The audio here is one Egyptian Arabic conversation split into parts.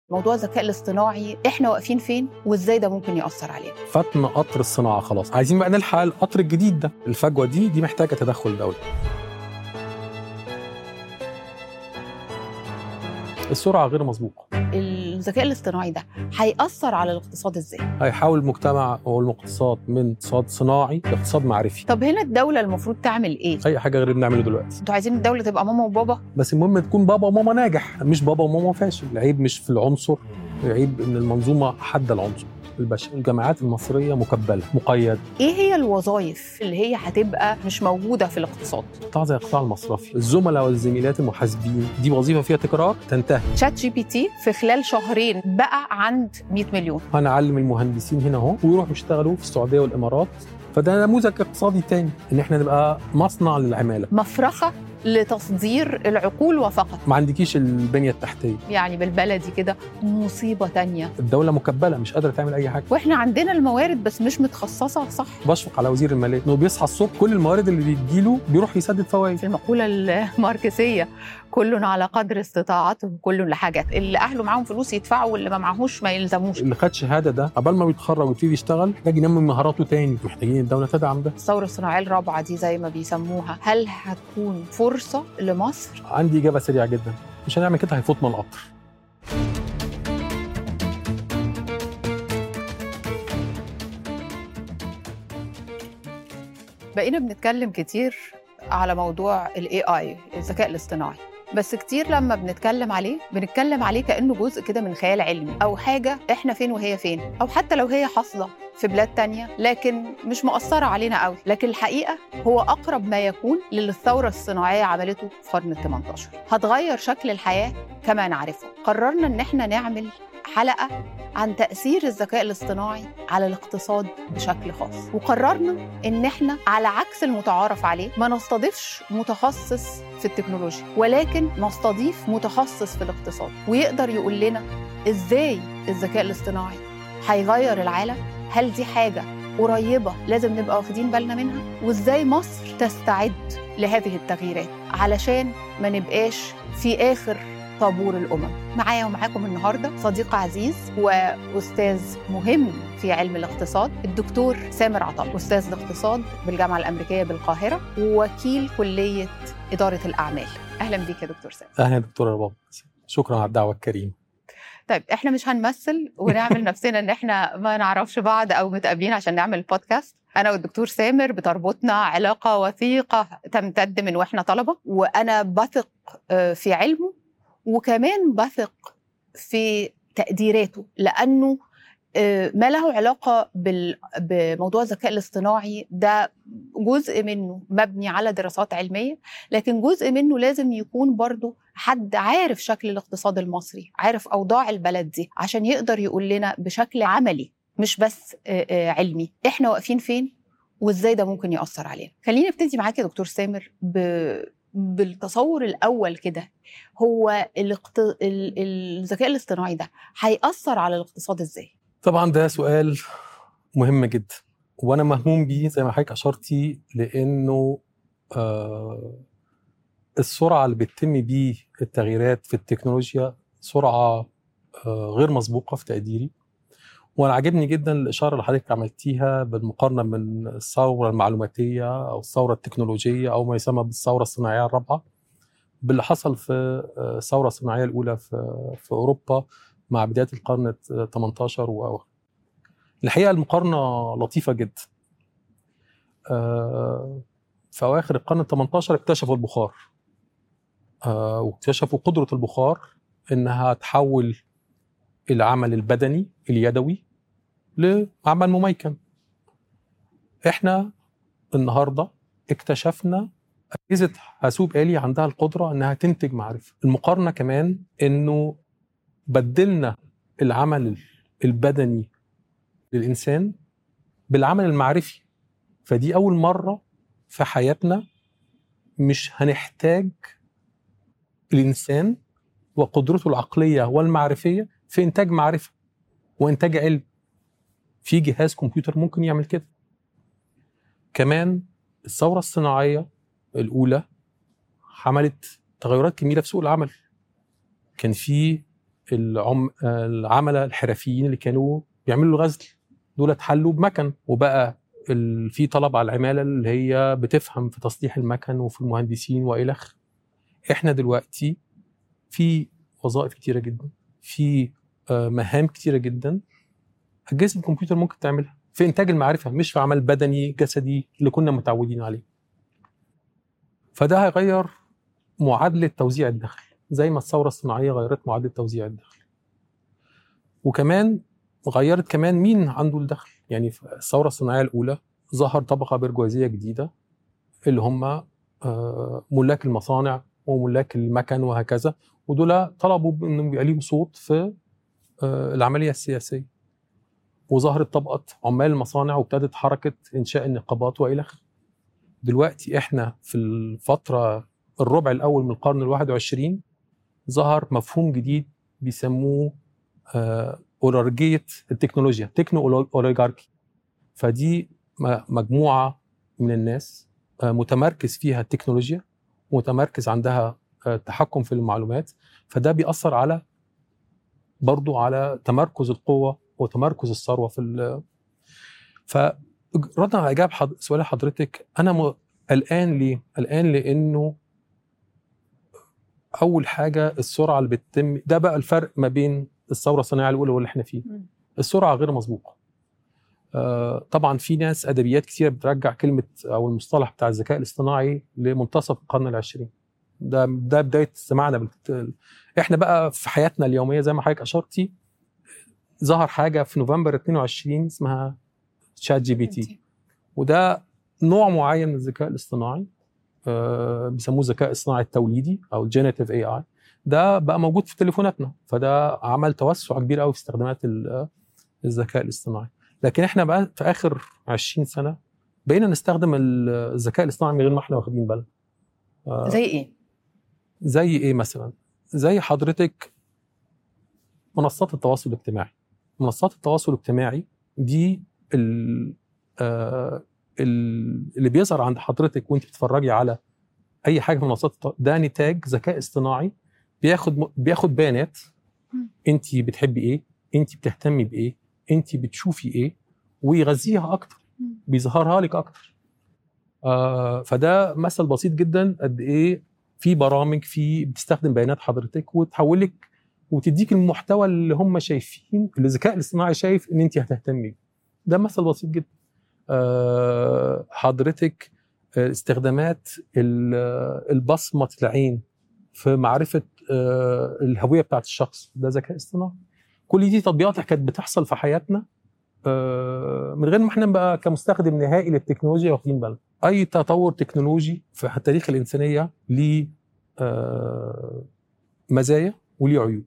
موضوع الذكاء الاصطناعي احنا واقفين فين وازاي ده ممكن ياثر علينا فاتنا قطر الصناعه خلاص عايزين بقى نلحق القطر الجديد ده الفجوه دي دي محتاجه تدخل دولي السرعه غير مسبوقه الذكاء الاصطناعي ده هيأثر على الاقتصاد ازاي هيحول المجتمع والاقتصاد من اقتصاد صناعي لاقتصاد معرفي طب هنا الدولة المفروض تعمل ايه اي حاجه غير اللي بنعمله دلوقتي انتوا عايزين الدولة تبقى ماما وبابا بس المهم تكون بابا وماما ناجح مش بابا وماما فاشل العيب مش في العنصر العيب ان المنظومه حاده العنصر البشر الجامعات المصريه مكبله مقيد ايه هي الوظائف اللي هي هتبقى مش موجودة في الاقتصاد قطاع زي القطاع المصرفي الزملاء والزميلات المحاسبين دي وظيفه فيها تكرار تنتهي شات جي بي تي في خلال شهرين بقى عند 100 مليون هنعلم المهندسين هنا اهو ويروحوا يشتغلوا في السعوديه والامارات فده نموذج اقتصادي تاني ان احنا نبقى مصنع للعماله مفرخة لتصدير العقول وفقط ما عندكيش البنيه التحتيه يعني بالبلدي كده مصيبة تانية الدوله مكبله مش قادره تعمل اي حاجه واحنا عندنا الموارد بس مش متخصصة صح بشفق على وزير الماليه انه بيصحى الصبح كل الموارد اللي بتجيله بيروح يسدد فوائد في المقولة الماركسية كل على قدر استطاعته كل لحاجة اللي أهله معاهم فلوس يدفعوا واللي ما معهوش ما يلزموش اللي خد شهاده ده قبل ما بيتخرج ويبتدي يشتغل محتاج ينمي مهاراته تاني محتاجين الدوله تدعم ده الثورة الصناعية الرابعة دي زي ما بيسموها هل هتكون فرصة لمصر؟ عندي اجابه سريعه جدا مش هنعمل كده هيفوتنا القطر بقينا بنتكلم كتير على موضوع الاي اي الذكاء الاصطناعي بس كتير لما بنتكلم عليه بنتكلم عليه كأنه جزء كده من خيال علمي أو حاجة إحنا فين وهي فين أو حتى لو هي حاصلة في بلاد تانية لكن مش مؤثرة علينا قوي لكن الحقيقة هو أقرب ما يكون للي الثورة الصناعية عملته في القرن ال 18 هتغير شكل الحياة كما نعرفه قررنا إن إحنا نعمل حلقة عن تأثير الذكاء الاصطناعي على الاقتصاد بشكل خاص وقررنا إن إحنا على عكس المتعارف عليه ما نستضيفش متخصص في التكنولوجيا ولكن نستضيف متخصص في الاقتصاد ويقدر يقول لنا إزاي الذكاء الاصطناعي هيغير العالم هل دي حاجة قريبة لازم نبقى واخدين بالنا منها وإزاي مصر تستعد لهذه التغييرات علشان ما نبقاش في آخر طابور الأمم معايا ومعاكم النهاردة صديق عزيز وأستاذ مهم في علم الاقتصاد الدكتور سامر عطل أستاذ الاقتصاد بالجامعة الأمريكية بالقاهرة ووكيل كلية إدارة الأعمال أهلا بيك يا دكتور سامر اهلا يا دكتور رباب شكرا على الدعوه الكريمه طيب احنا مش هنمثل ونعمل نفسنا ان احنا ما نعرفش بعض او متقابلين عشان نعمل بودكاست انا والدكتور سامر بتربطنا علاقه وثيقه تمتد من واحنا طلبه وانا بثق في علمه وكمان بثق في تقديراته لانه ما له علاقه بموضوع الذكاء الاصطناعي ده جزء منه مبني على دراسات علميه لكن جزء منه لازم يكون برضه حد عارف شكل الاقتصاد المصري عارف اوضاع البلد دي عشان يقدر يقول لنا بشكل عملي مش بس علمي احنا واقفين فين وازاي ده ممكن ياثر علينا خليني ابتدي معاك يا دكتور سامر ب... بالتصور الاول كده هو الاقت... ال... الذكاء الاصطناعي ده هيأثر على الاقتصاد ازاي طبعا ده سؤال مهم جدا وانا مهموم بيه زي ما حضرتك اشرتي لانه آه السرعه اللي بتتم بيه التغييرات في التكنولوجيا سرعه آه غير مسبوقه في تقديري وانا عاجبني جدا الاشاره اللي حضرتك عملتيها بالمقارنه من الثوره المعلوماتيه او الثوره التكنولوجيه او ما يسمى بالثوره الصناعيه الرابعه باللي حصل في الثوره الصناعيه الاولى في في اوروبا مع بدايه القرن 18 واواخر. الحقيقه المقارنه لطيفه جدا. في اواخر القرن ال 18 اكتشفوا البخار. واكتشفوا قدره البخار انها تحول العمل البدني اليدوي لعمل مميكن. احنا النهارده اكتشفنا اجهزه حاسوب آلي عندها القدره انها تنتج معرفه. المقارنه كمان انه بدلنا العمل البدني للإنسان بالعمل المعرفي فدي أول مرة في حياتنا مش هنحتاج الإنسان وقدرته العقلية والمعرفية في إنتاج معرفة وإنتاج علم في جهاز كمبيوتر ممكن يعمل كده كمان الثورة الصناعية الأولى عملت تغيرات كبيرة في سوق العمل كان في العم العمله الحرفيين اللي كانوا بيعملوا الغزل دول اتحلوا بمكن وبقى ال- في طلب على العماله اللي هي بتفهم في تصليح المكن وفي المهندسين والخ احنا دلوقتي في وظائف كتيره جدا في آه، مهام كتيره جدا اجهزه الكمبيوتر ممكن تعملها في انتاج المعرفه مش في عمل بدني جسدي اللي كنا متعودين عليه فده هيغير معادله توزيع الدخل زي ما الثوره الصناعيه غيرت معادله توزيع الدخل وكمان غيرت كمان مين عنده الدخل يعني في الثوره الصناعيه الاولى ظهر طبقه برجوازيه جديده اللي هم آه، ملاك المصانع وملاك المكن وهكذا ودول طلبوا انه يبقى ليهم صوت في آه، العمليه السياسيه وظهرت طبقه عمال المصانع وابتدت حركه انشاء النقابات والى اخره دلوقتي احنا في الفتره الربع الاول من القرن الواحد وعشرين ظهر مفهوم جديد بيسموه آه، اولارجيه التكنولوجيا تكنو اوليجاركي فدي م- مجموعه من الناس آه، متمركز فيها التكنولوجيا متمركز عندها آه، تحكم في المعلومات فده بيأثر على برضو على تمركز القوة وتمركز الثروة في ال فردا على إجابة حض... سؤال حضرتك أنا م... قلقان ليه؟ قلقان لأنه أول حاجة السرعة اللي بتتم ده بقى الفرق ما بين الثورة الصناعية الأولى واللي احنا فيه مم. السرعة غير مسبوقة آه، طبعا في ناس ادبيات كتير بترجع كلمه او المصطلح بتاع الذكاء الاصطناعي لمنتصف القرن العشرين ده ده بدايه سماعنا بالت... احنا بقى في حياتنا اليوميه زي ما حضرتك اشرتي ظهر حاجه في نوفمبر 22 اسمها شات جي بي تي وده نوع معين من الذكاء الاصطناعي آه، بيسموه الذكاء الاصطناعي التوليدي او الجينيتيف اي اي ده بقى موجود في تليفوناتنا فده عمل توسع كبير قوي في استخدامات ال- الذكاء الاصطناعي لكن احنا بقى في اخر 20 سنه بقينا نستخدم ال- الذكاء الاصطناعي من غير ما احنا واخدين بالنا آه، زي ايه؟ زي ايه مثلا زي حضرتك منصات التواصل الاجتماعي منصات التواصل الاجتماعي دي ال آه ال- اللي بيظهر عند حضرتك وانت بتتفرجي على اي حاجه في منصات التوا- ده نتاج ذكاء اصطناعي بياخد م- بياخد بيانات مم. انت بتحبي ايه انت بتهتمي بايه انت بتشوفي ايه ويغذيها اكتر مم. بيظهرها لك اكتر آه فده مثل بسيط جدا قد ايه في برامج في بتستخدم بيانات حضرتك وتحولك وتديك المحتوى اللي هم شايفين اللي الذكاء الاصطناعي شايف ان انت هتهتمي بيه. ده مثل بسيط جدا آه، حضرتك آه، استخدامات ال- آه، البصمة العين في معرفة آه، الهوية بتاعت الشخص ده ذكاء اصطناعي كل دي تطبيقات كانت بتحصل في حياتنا آه، من غير ما احنا نبقى كمستخدم نهائي للتكنولوجيا واخدين بالنا اي تطور تكنولوجي في تاريخ الانسانيه ليه آه، مزايا وليه عيوب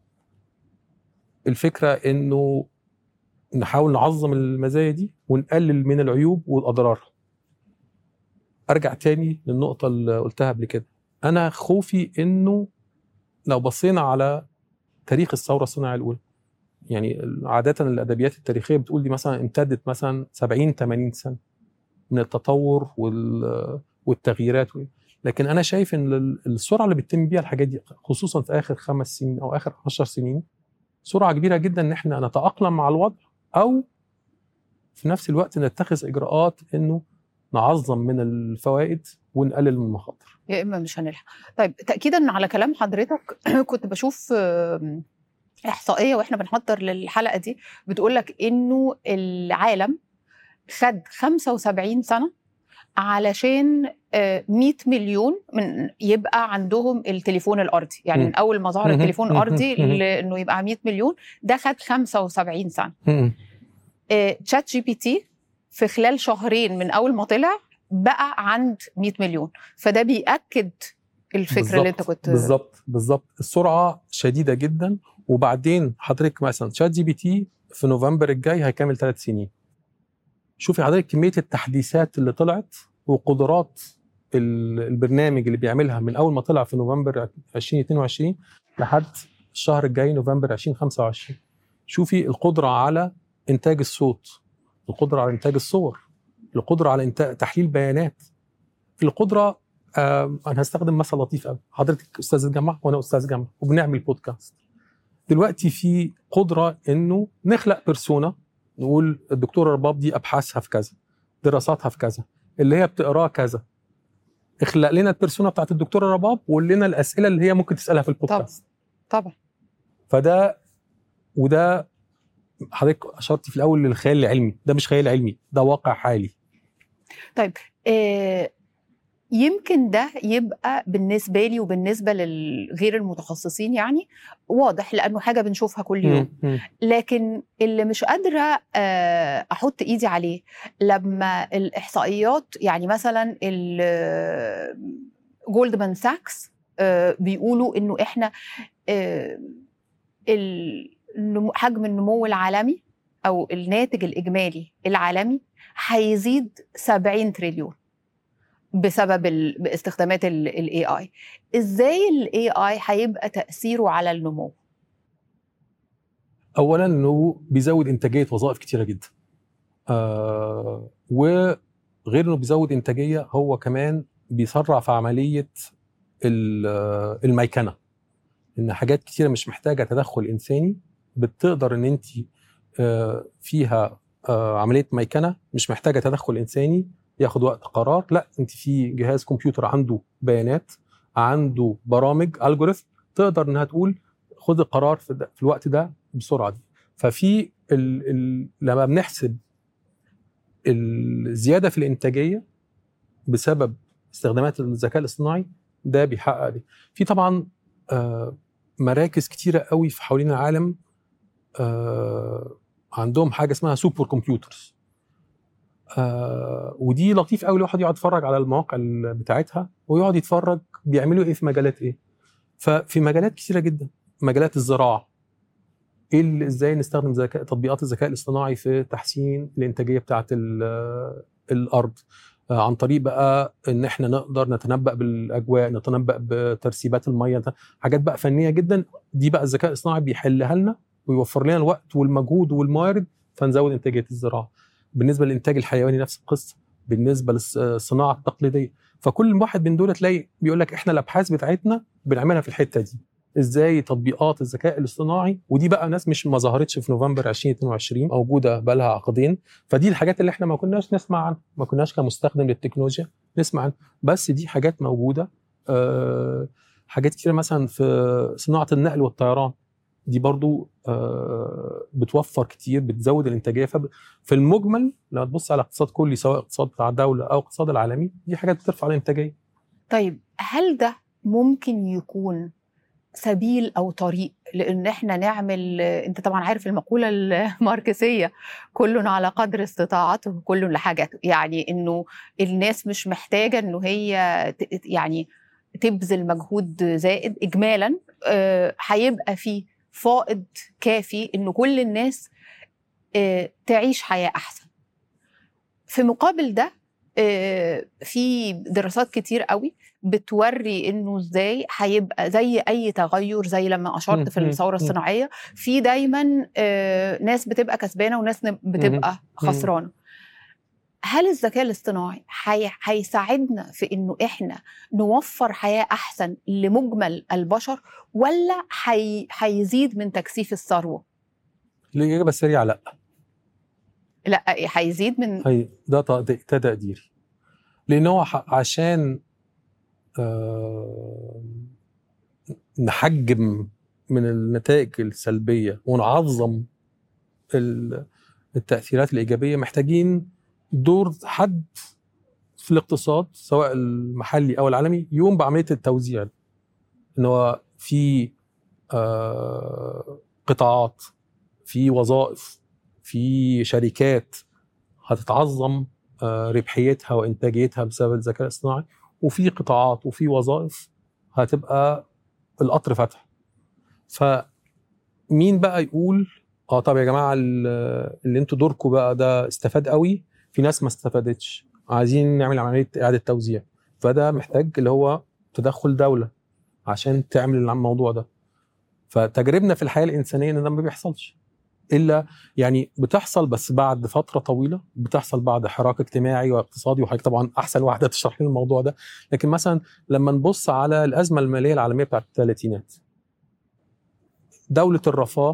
الفكره انه نحاول نعظم المزايا دي ونقلل من العيوب والاضرار ارجع تاني للنقطه اللي قلتها قبل كده انا خوفي انه لو بصينا على تاريخ الثوره الصناعيه الاولى يعني عاده الادبيات التاريخيه بتقول دي مثلا امتدت مثلا 70 80 سنه من التطور وال- والتغييرات و- لكن انا شايف ان ال- السرعه اللي بتتم بيها الحاجات دي خصوصا في اخر خمس سنين او اخر 10 سنين سرعه كبيره جدا ان احنا نتاقلم مع الوضع او في نفس الوقت نتخذ اجراءات انه نعظم من الفوائد ونقلل من المخاطر يا اما مش هنلحق طيب تاكيدا على كلام حضرتك كنت بشوف آم، احصائيه واحنا بنحضر للحلقه دي بتقول لك انه العالم خد 75 سنه علشان آه، 100 مليون من يبقى عندهم التليفون الارضي يعني مم. من اول ما ظهر مهم. التليفون مهم. الارضي مهم. لانه يبقى 100 مليون ده خد 75 سنه آه، تشات جي بي تي في خلال شهرين من اول ما طلع بقى عند 100 مليون فده بيأكد الفكره اللي انت بالظبط، كنت بالظبط بالظبط السرعه شديده جدا وبعدين حضرتك مثلا شات جي بي تي في نوفمبر الجاي هيكمل ثلاث سنين شوفي حضرتك كميه التحديثات اللي طلعت وقدرات ال- البرنامج اللي بيعملها من اول ما طلع في نوفمبر 2022 لحد الشهر الجاي نوفمبر 2025 شوفي القدره على انتاج الصوت القدره على انتاج الصور القدره على انتاج تحليل بيانات القدره آه انا هستخدم مثل لطيف قوي حضرتك استاذ جامعه وانا استاذ جامعه وبنعمل بودكاست دلوقتي في قدره انه نخلق بيرسونا نقول الدكتوره رباب دي ابحاثها في كذا دراساتها في كذا اللي هي بتقراه كذا اخلق لنا البيرسونا بتاعت الدكتوره رباب وقول لنا الاسئله اللي هي ممكن تسالها في طبعا البودكاست طبعا فده وده حضرتك اشرتي في الاول للخيال العلمي ده مش خيال علمي ده واقع حالي آه، يمكن ده يبقى بالنسبه لي وبالنسبه للغير المتخصصين يعني واضح لانه حاجه بنشوفها كل يوم مم. مم. لكن اللي مش قادره آه، احط ايدي عليه لما الاحصائيات يعني مثلا جولدمان ساكس بيقولوا انه احنا آه، النمو- حجم النمو العالمي او الناتج الاجمالي العالمي هيزيد 70 تريليون بسبب ال... باستخدامات الاي اي ازاي الاي اي هيبقى تاثيره على النمو اولا انه بيزود انتاجيه وظائف كتيره جدا آه وغير انه بيزود انتاجيه هو كمان بيسرع في عمليه ال- آه، الميكنه ان حاجات كتيره مش محتاجه تدخل انساني بتقدر ان انت آه، فيها آه، عمليه ميكنه مش محتاجه تدخل انساني ياخد وقت قرار لا انت في جهاز كمبيوتر عنده بيانات عنده برامج الجوريثم تقدر انها تقول خد القرار في, ده في الوقت ده بسرعه دي ففي ال ال لما بنحسب الزياده في الانتاجيه بسبب استخدامات الذكاء الاصطناعي ده بيحقق دي في طبعا آه، مراكز كتيره قوي في حوالين العالم آه، عندهم حاجه اسمها سوبر كمبيوترز آه، ودي لطيف قوي الواحد يقعد يتفرج على المواقع ال- بتاعتها ويقعد يتفرج بيعملوا ايه في مجالات ايه ففي مجالات كتيره جدا مجالات الزراعه ايه اللي- ازاي نستخدم ذكاء تطبيقات الذكاء الاصطناعي في تحسين الانتاجيه بتاعه ال- الارض آه، عن طريق بقى ان احنا نقدر نتنبأ بالاجواء نتنبأ بترسيبات الميه حاجات بقى فنيه جدا دي بقى الذكاء الاصطناعي بيحلها لنا ويوفر لنا الوقت والمجهود والموارد فنزود انتاجيه الزراعه بالنسبه للانتاج الحيواني نفس القصه بالنسبه للصناعه التقليديه فكل واحد من دول تلاقي بيقول لك احنا الابحاث بتاعتنا بنعملها في الحته دي ازاي تطبيقات الذكاء الاصطناعي ودي بقى ناس مش ما ظهرتش في نوفمبر 2022 موجوده بقى لها عقدين فدي الحاجات اللي احنا ما كناش نسمع عنها ما كناش كمستخدم للتكنولوجيا نسمع عنها بس دي حاجات موجوده أه حاجات كتير مثلا في صناعه النقل والطيران دي برضو آه، بتوفر كتير بتزود الانتاجيه فب- في المجمل لما تبص على اقتصاد كلي سواء اقتصاد بتاع الدوله او اقتصاد العالمي دي حاجات بترفع الانتاجيه طيب هل ده ممكن يكون سبيل او طريق لان احنا نعمل انت طبعا عارف المقوله الماركسيه كل على قدر استطاعته كل لحاجته يعني انه الناس مش محتاجه انه هي ت- يعني تبذل مجهود زائد اجمالا آه، هيبقى في فائض كافي انه كل الناس آه، تعيش حياه احسن في مقابل ده آه، في دراسات كتير قوي بتوري انه ازاي هيبقى زي اي تغير زي لما اشرت في مم، الثوره مم. الصناعيه في دايما آه، ناس بتبقى كسبانه وناس ن- بتبقى خسرانه هل الذكاء الاصطناعي هي- هيساعدنا في انه احنا نوفر حياه احسن لمجمل البشر ولا هي- هيزيد من تكثيف الثروه؟ الاجابه السريعه لا لا هيزيد من هي ده ت- ده ده تقديري لان هو ح- عشان آه، نحجم من النتائج السلبيه ونعظم ال- التاثيرات الايجابيه محتاجين دور حد في الاقتصاد سواء المحلي او العالمي يقوم بعمليه التوزيع ان هو في آه، قطاعات في وظائف في شركات هتتعظم آه، ربحيتها وانتاجيتها بسبب الذكاء الاصطناعي وفي قطاعات وفي وظائف هتبقى القطر فتح فمين بقى يقول اه طب يا جماعه ال- اللي انتوا دوركم بقى ده استفاد قوي في ناس ما استفادتش عايزين نعمل عمليه اعاده توزيع فده محتاج اللي هو تدخل دوله عشان تعمل الموضوع ده فتجربنا في الحياه الانسانيه ان ده ما بيحصلش الا يعني بتحصل بس بعد فتره طويله بتحصل بعد حراك اجتماعي واقتصادي وحضرتك طبعا احسن واحده تشرح لنا الموضوع ده لكن مثلا لما نبص على الازمه الماليه العالميه بتاعت الثلاثينات دوله الرفاه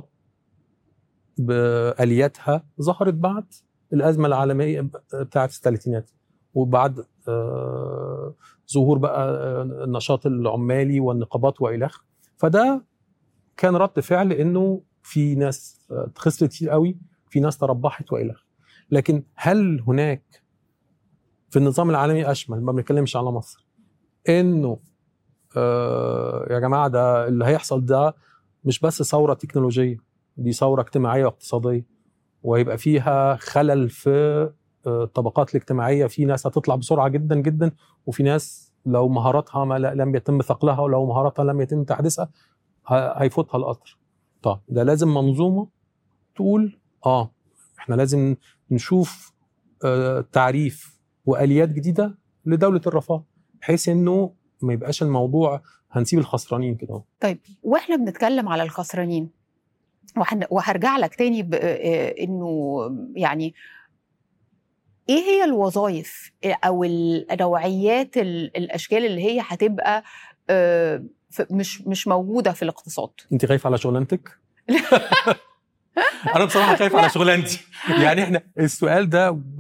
بالياتها ظهرت بعد الازمه العالميه بتاعت الثلاثينات وبعد آه، ظهور بقى آه، النشاط العمالي والنقابات والخ فده كان رد فعل انه في ناس آه، خسرت كتير قوي في ناس تربحت والخ لكن هل هناك في النظام العالمي اشمل ما بنتكلمش على مصر انه آه يا جماعه ده اللي هيحصل ده مش بس ثوره تكنولوجيه دي ثوره اجتماعيه واقتصاديه وهيبقى فيها خلل في آه، الطبقات الاجتماعيه في ناس هتطلع بسرعه جدا جدا وفي ناس لو مهاراتها ما لا- لم يتم ثقلها ولو مهاراتها لم يتم تحديثها ه- هيفوتها القطر طب ده لازم منظومه تقول اه احنا لازم نشوف آه، تعريف واليات جديده لدوله الرفاه بحيث انه ما يبقاش الموضوع هنسيب الخسرانين كده طيب واحنا بنتكلم على الخسرانين وهن- وهرجع لك تاني ب- آه، انه يعني ايه هي الوظائف او النوعيات ال- الاشكال اللي هي هتبقى آه، ف- مش مش موجوده في الاقتصاد انت خايفه على شغلانتك انا بصراحه خايف على شغلانتي يعني احنا السؤال ده ب-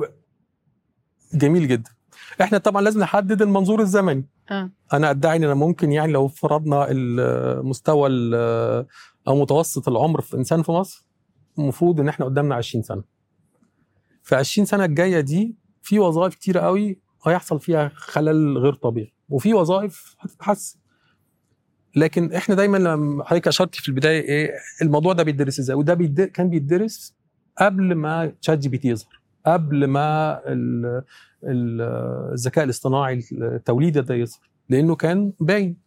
جميل جدا احنا طبعا لازم نحدد المنظور الزمني آه. انا ادعي ان انا ممكن يعني لو فرضنا المستوى ال- او متوسط العمر في انسان في مصر المفروض ان احنا قدامنا 20 سنه في 20 سنه الجايه دي في وظائف كتيره قوي هيحصل فيها خلل غير طبيعي وفي وظائف هتتحسن لكن احنا دايما لما حضرتك اشرتي في البدايه ايه الموضوع ده بيدرس ازاي وده بيد... كان بيدرس قبل ما تشات جي بي تي يظهر قبل ما ال... ال... الذكاء الاصطناعي التوليد ده يظهر لانه كان باين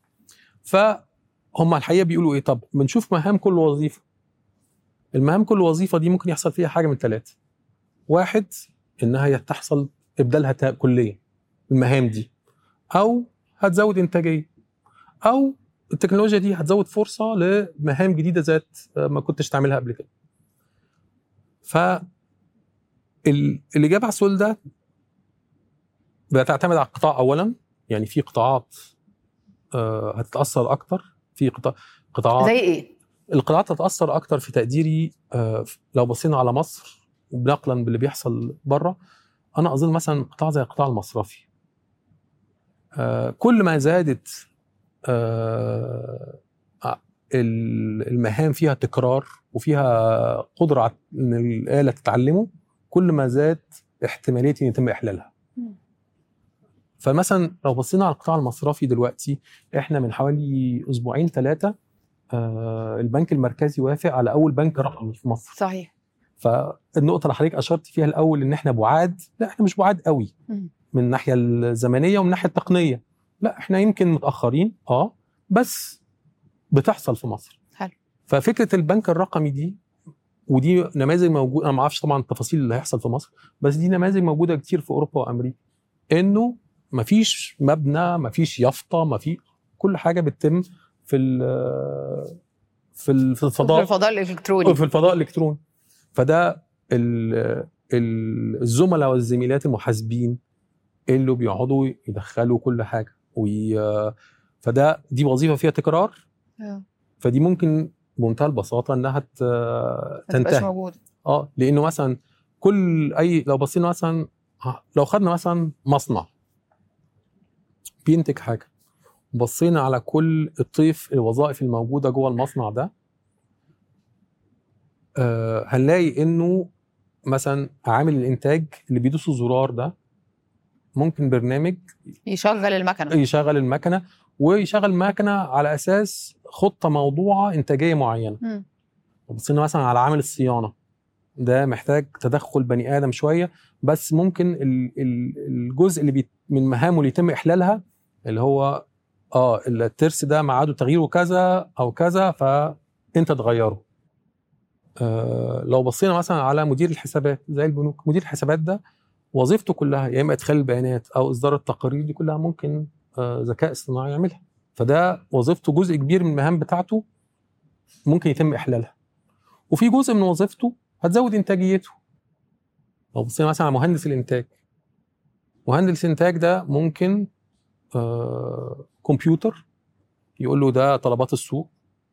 فهم الحقيقه بيقولوا ايه طب بنشوف مهام كل وظيفه المهام كل وظيفه دي ممكن يحصل فيها حاجه من ثلاثه واحد انها تحصل ابدالها تا- كليا المهام دي او هتزود انتاجيه او التكنولوجيا دي هتزود فرصه لمهام جديده ذات ما كنتش تعملها قبل كده. ف ال- الاجابه على السؤال ده بتعتمد على القطاع اولا يعني في قطاعات آه، هتتاثر اكتر في قطاع قطاعات زي ايه؟ القطاعات هتتاثر اكتر في تقديري آه، لو بصينا على مصر نقلا باللي بيحصل بره انا اظن مثلا قطاع زي القطاع المصرفي آه، كل ما زادت آه، ال- المهام فيها تكرار وفيها قدره على ان الاله تتعلمه كل ما زاد احتماليه ان يتم احلالها مم. فمثلا لو بصينا على القطاع المصرفي دلوقتي احنا من حوالي اسبوعين ثلاثه آه، البنك المركزي وافق على اول بنك رقمي في مصر صحيح فالنقطه اللي حضرتك اشرت فيها الاول ان احنا بعاد لا احنا مش بعاد قوي مم. من الناحيه الزمنيه ومن الناحيه التقنيه لا احنا يمكن متاخرين اه بس بتحصل في مصر حلو. ففكره البنك الرقمي دي ودي نماذج موجوده انا ما اعرفش طبعا التفاصيل اللي هيحصل في مصر بس دي نماذج موجوده كتير في اوروبا وامريكا انه مفيش مبنى مفيش يافطه مفيش كل حاجه بتتم في ال- في ال- في في الفضاء الفضاء الالكتروني في الفضاء الالكتروني فده ال- ال- الزملاء والزميلات المحاسبين اللي بيقعدوا يدخلوا كل حاجه وي... فده دي وظيفه فيها تكرار آه. فدي ممكن بمنتهى البساطه انها ت- ما تبقاش تنتهي موجوده اه لانه مثلا كل اي لو بصينا مثلا لو خدنا مثلا مصنع بينتج حاجه بصينا على كل الطيف الوظائف الموجوده جوه المصنع ده آه هنلاقي انه مثلا عامل الانتاج اللي بيدوس الزرار ده ممكن برنامج يشغل المكنه يشغل المكنه ويشغل المكنه على اساس خطه موضوعه انتاجيه معينه مم. بصينا مثلا على عامل الصيانه ده محتاج تدخل بني ادم شويه بس ممكن ال- ال- الجزء اللي بي من مهامه اللي يتم احلالها اللي هو اه الترس ده ميعاده تغييره كذا او كذا فانت تغيره آه لو بصينا مثلا على مدير الحسابات زي البنوك مدير الحسابات ده وظيفته كلها يا اما ادخال البيانات او اصدار التقارير دي كلها ممكن آه ذكاء اصطناعي يعملها فده وظيفته جزء كبير من المهام بتاعته ممكن يتم احلالها وفي جزء من وظيفته هتزود انتاجيته لو بصينا مثلا على مهندس الانتاج مهندس الانتاج ده ممكن آه كمبيوتر يقول له ده طلبات السوق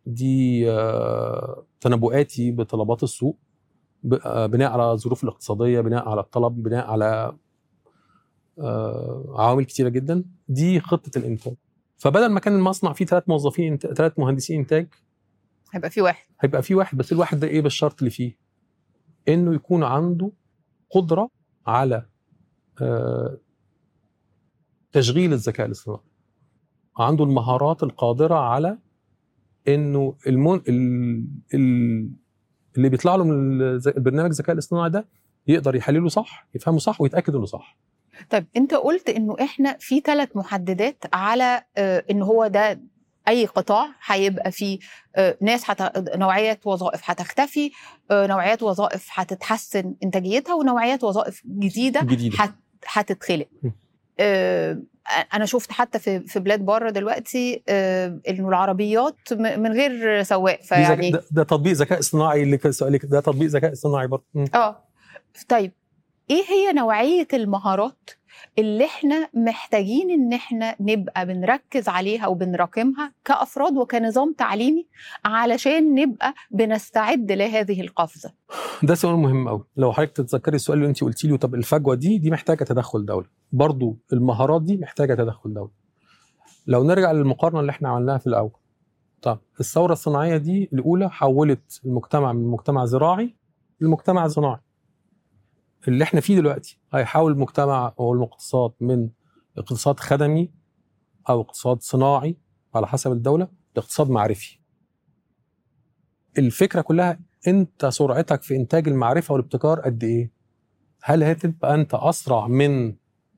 دي آه، تنبؤاتي بطلبات السوق ب- آه، بناء على الظروف الاقتصاديه بناء على الطلب بناء على آه، عوامل كتيره جدا دي خطه الانتاج فبدل ما كان المصنع فيه ثلاث موظفين ثلاث مهندسين انتاج هيبقى في واحد هيبقى في واحد بس الواحد ده ايه بالشرط اللي فيه انه يكون عنده قدره على آه، تشغيل الذكاء الاصطناعي عنده المهارات القادره على انه المون ال... ال... اللي بيطلع له من الز- البرنامج الذكاء الاصطناعي ده يقدر يحلله صح يفهمه صح ويتاكد انه صح طيب انت قلت انه احنا في ثلاث محددات على آه، ان هو ده اي قطاع هيبقى فيه آه، ناس حت... نوعيات وظائف هتختفي آه، نوعيات وظائف هتتحسن انتاجيتها ونوعيات وظائف جديده جديده هت... هتتخلق م. آه، انا شفت حتى في في بلاد بره دلوقتي آه، انه العربيات م- من غير سواق دي ذكاء- فيعني ده, ده تطبيق ذكاء اصطناعي اللي كان سؤالك ده تطبيق ذكاء اصطناعي برضه مم. اه طيب ايه هي نوعية المهارات اللي احنا محتاجين ان احنا نبقى بنركز عليها وبنراكمها كافراد وكنظام تعليمي علشان نبقى بنستعد لهذه القفزة ده سؤال مهم قوي لو حضرتك تتذكري السؤال اللي انت قلتي له طب الفجوه دي دي محتاجه تدخل دولي برضو المهارات دي محتاجه تدخل دولي لو نرجع للمقارنه اللي احنا عملناها في الاول طب الثوره الصناعيه دي الاولى حولت المجتمع من مجتمع زراعي لمجتمع صناعي اللي احنا فيه دلوقتي هيحول المجتمع او الاقتصاد من اقتصاد خدمي او اقتصاد صناعي على حسب الدوله لاقتصاد معرفي الفكره كلها انت سرعتك في انتاج المعرفه والابتكار قد ايه هل هتبقى انت اسرع من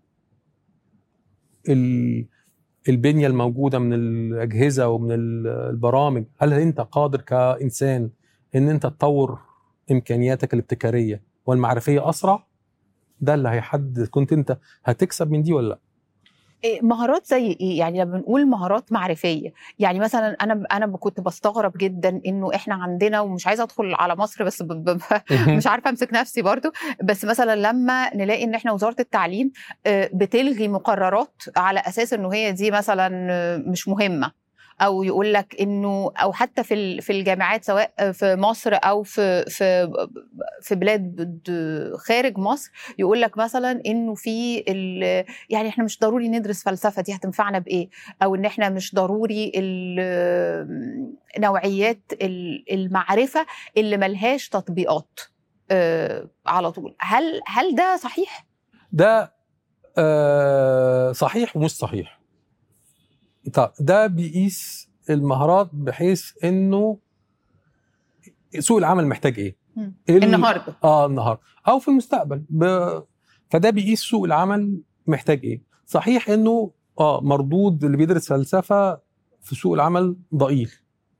ال- البنيه الموجوده من الاجهزه ومن ال- البرامج هل انت قادر كانسان ان انت تطور امكانياتك الابتكاريه والمعرفيه اسرع ده اللي هيحدد كنت انت هتكسب من دي ولا لا إيه مهارات زي ايه يعني لما بنقول مهارات معرفيه يعني مثلا انا انا كنت بستغرب جدا انه احنا عندنا ومش عايزه ادخل على مصر بس ب... ب... مش عارفه امسك نفسي برضو بس مثلا لما نلاقي ان احنا وزاره التعليم آه، بتلغي مقررات على اساس انه هي دي مثلا آه، مش مهمه او يقول لك انه او حتى في ال- في الجامعات سواء في مصر او في في في بلاد د- خارج مصر يقول لك مثلا انه في ال- يعني احنا مش ضروري ندرس فلسفه دي هتنفعنا بايه او ان احنا مش ضروري ال- نوعيات ال- المعرفه اللي ملهاش تطبيقات آه، على طول هل هل ده صحيح ده آه صحيح ومش صحيح طب ده بيقيس المهارات بحيث انه سوق العمل محتاج ايه مم. إيه ال- النهارده اه النهارده او في المستقبل ب... فده بيقيس سوق العمل محتاج ايه صحيح انه اه مردود اللي بيدرس فلسفه في سوق العمل ضئيل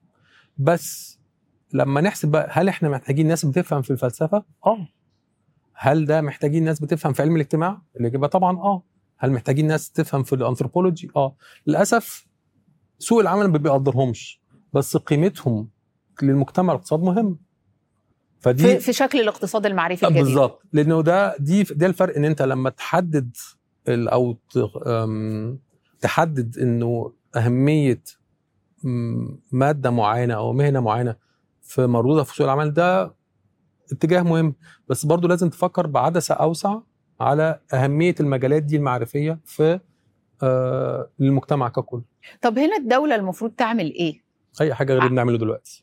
بس لما نحسب بقى هل احنا محتاجين ناس بتفهم في الفلسفه اه هل ده محتاجين ناس بتفهم في علم الاجتماع الاجابه طبعا اه هل محتاجين ناس تفهم في الانثروبولوجي اه للاسف سوق العمل ما بيقدرهمش بس قيمتهم للمجتمع الاقتصاد مهم فدي في, في شكل الاقتصاد المعرفي الجديد بالظبط لانه ده دي ده الفرق ان انت لما تحدد ال- او ت- أم، تحدد انه اهميه م- ماده معينه او مهنه معينه في مردودها في سوق العمل ده اتجاه مهم بس برضو لازم تفكر بعدسه اوسع على اهميه المجالات دي المعرفيه في آه، للمجتمع ككل طب هنا الدوله المفروض تعمل ايه اي حاجه غير اللي بنعمله دلوقتي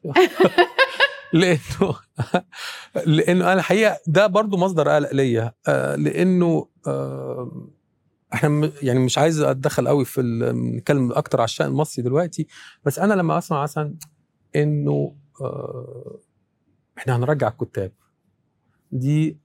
لانه لانه انا الحقيقه ده برضو مصدر قلق ليا آه، لانه آه، احنا م- يعني مش عايز اتدخل قوي في ال- نتكلم اكتر على الشان المصري دلوقتي بس انا لما اسمع مثلا انه آه، احنا هنرجع الكتاب دي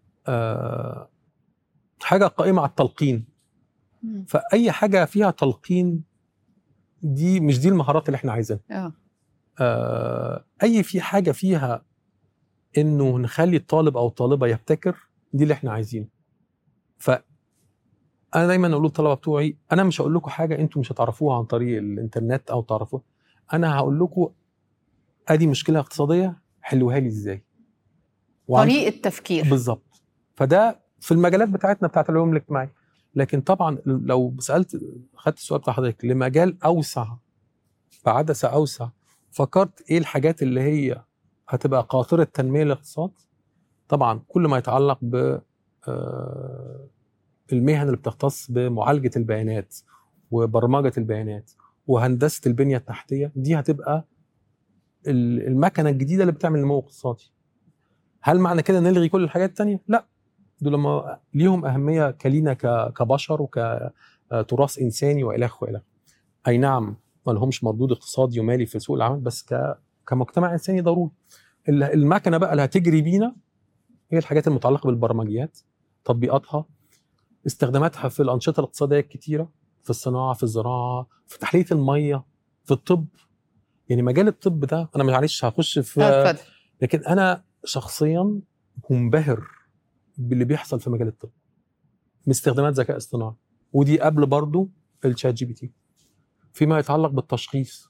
آه، حاجه قائمه على التلقين مم. فاي حاجه فيها تلقين دي مش دي المهارات اللي احنا عايزينها اه آه، اي في حاجه فيها انه نخلي الطالب او الطالبه يبتكر دي اللي احنا عايزينه ف انا دايما اقول للطلبه بتوعي انا مش هقول لكم حاجه انتم مش هتعرفوها عن طريق الانترنت او تعرفوها انا هقول لكم ادي مشكله اقتصاديه حلوها لي ازاي وعن- طريقه تفكير بالظبط فده في المجالات بتاعتنا بتاعت العلوم الاجتماعيه لكن طبعا لو سالت خدت السؤال بتاع حضرتك لمجال اوسع بعدسه اوسع فكرت ايه الحاجات اللي هي هتبقى قاطره تنميه الاقتصاد طبعا كل ما يتعلق ب آه، المهن اللي بتختص بمعالجه البيانات وبرمجه البيانات وهندسه البنيه التحتيه دي هتبقى ال- المكنه الجديده اللي بتعمل نمو اقتصادي. هل معنى كده نلغي كل الحاجات التانية؟ لا دول لما ليهم اهميه كلينا ك- كبشر وكتراث انساني والى اخره والى آخره. اي نعم ما لهمش مردود اقتصادي ومالي في سوق العمل بس ك كمجتمع انساني ضروري. ال- المكنه بقى اللي هتجري بينا هي الحاجات المتعلقه بالبرمجيات تطبيقاتها استخداماتها في الانشطه الاقتصاديه الكتيره في الصناعه في الزراعه في تحليه الميه في الطب يعني مجال الطب ده انا معلش هخش في آه، اتفضل لكن انا شخصيا منبهر باللي بيحصل في مجال الطب من استخدامات ذكاء اصطناعي ودي قبل برضو الشات جي بي تي فيما يتعلق بالتشخيص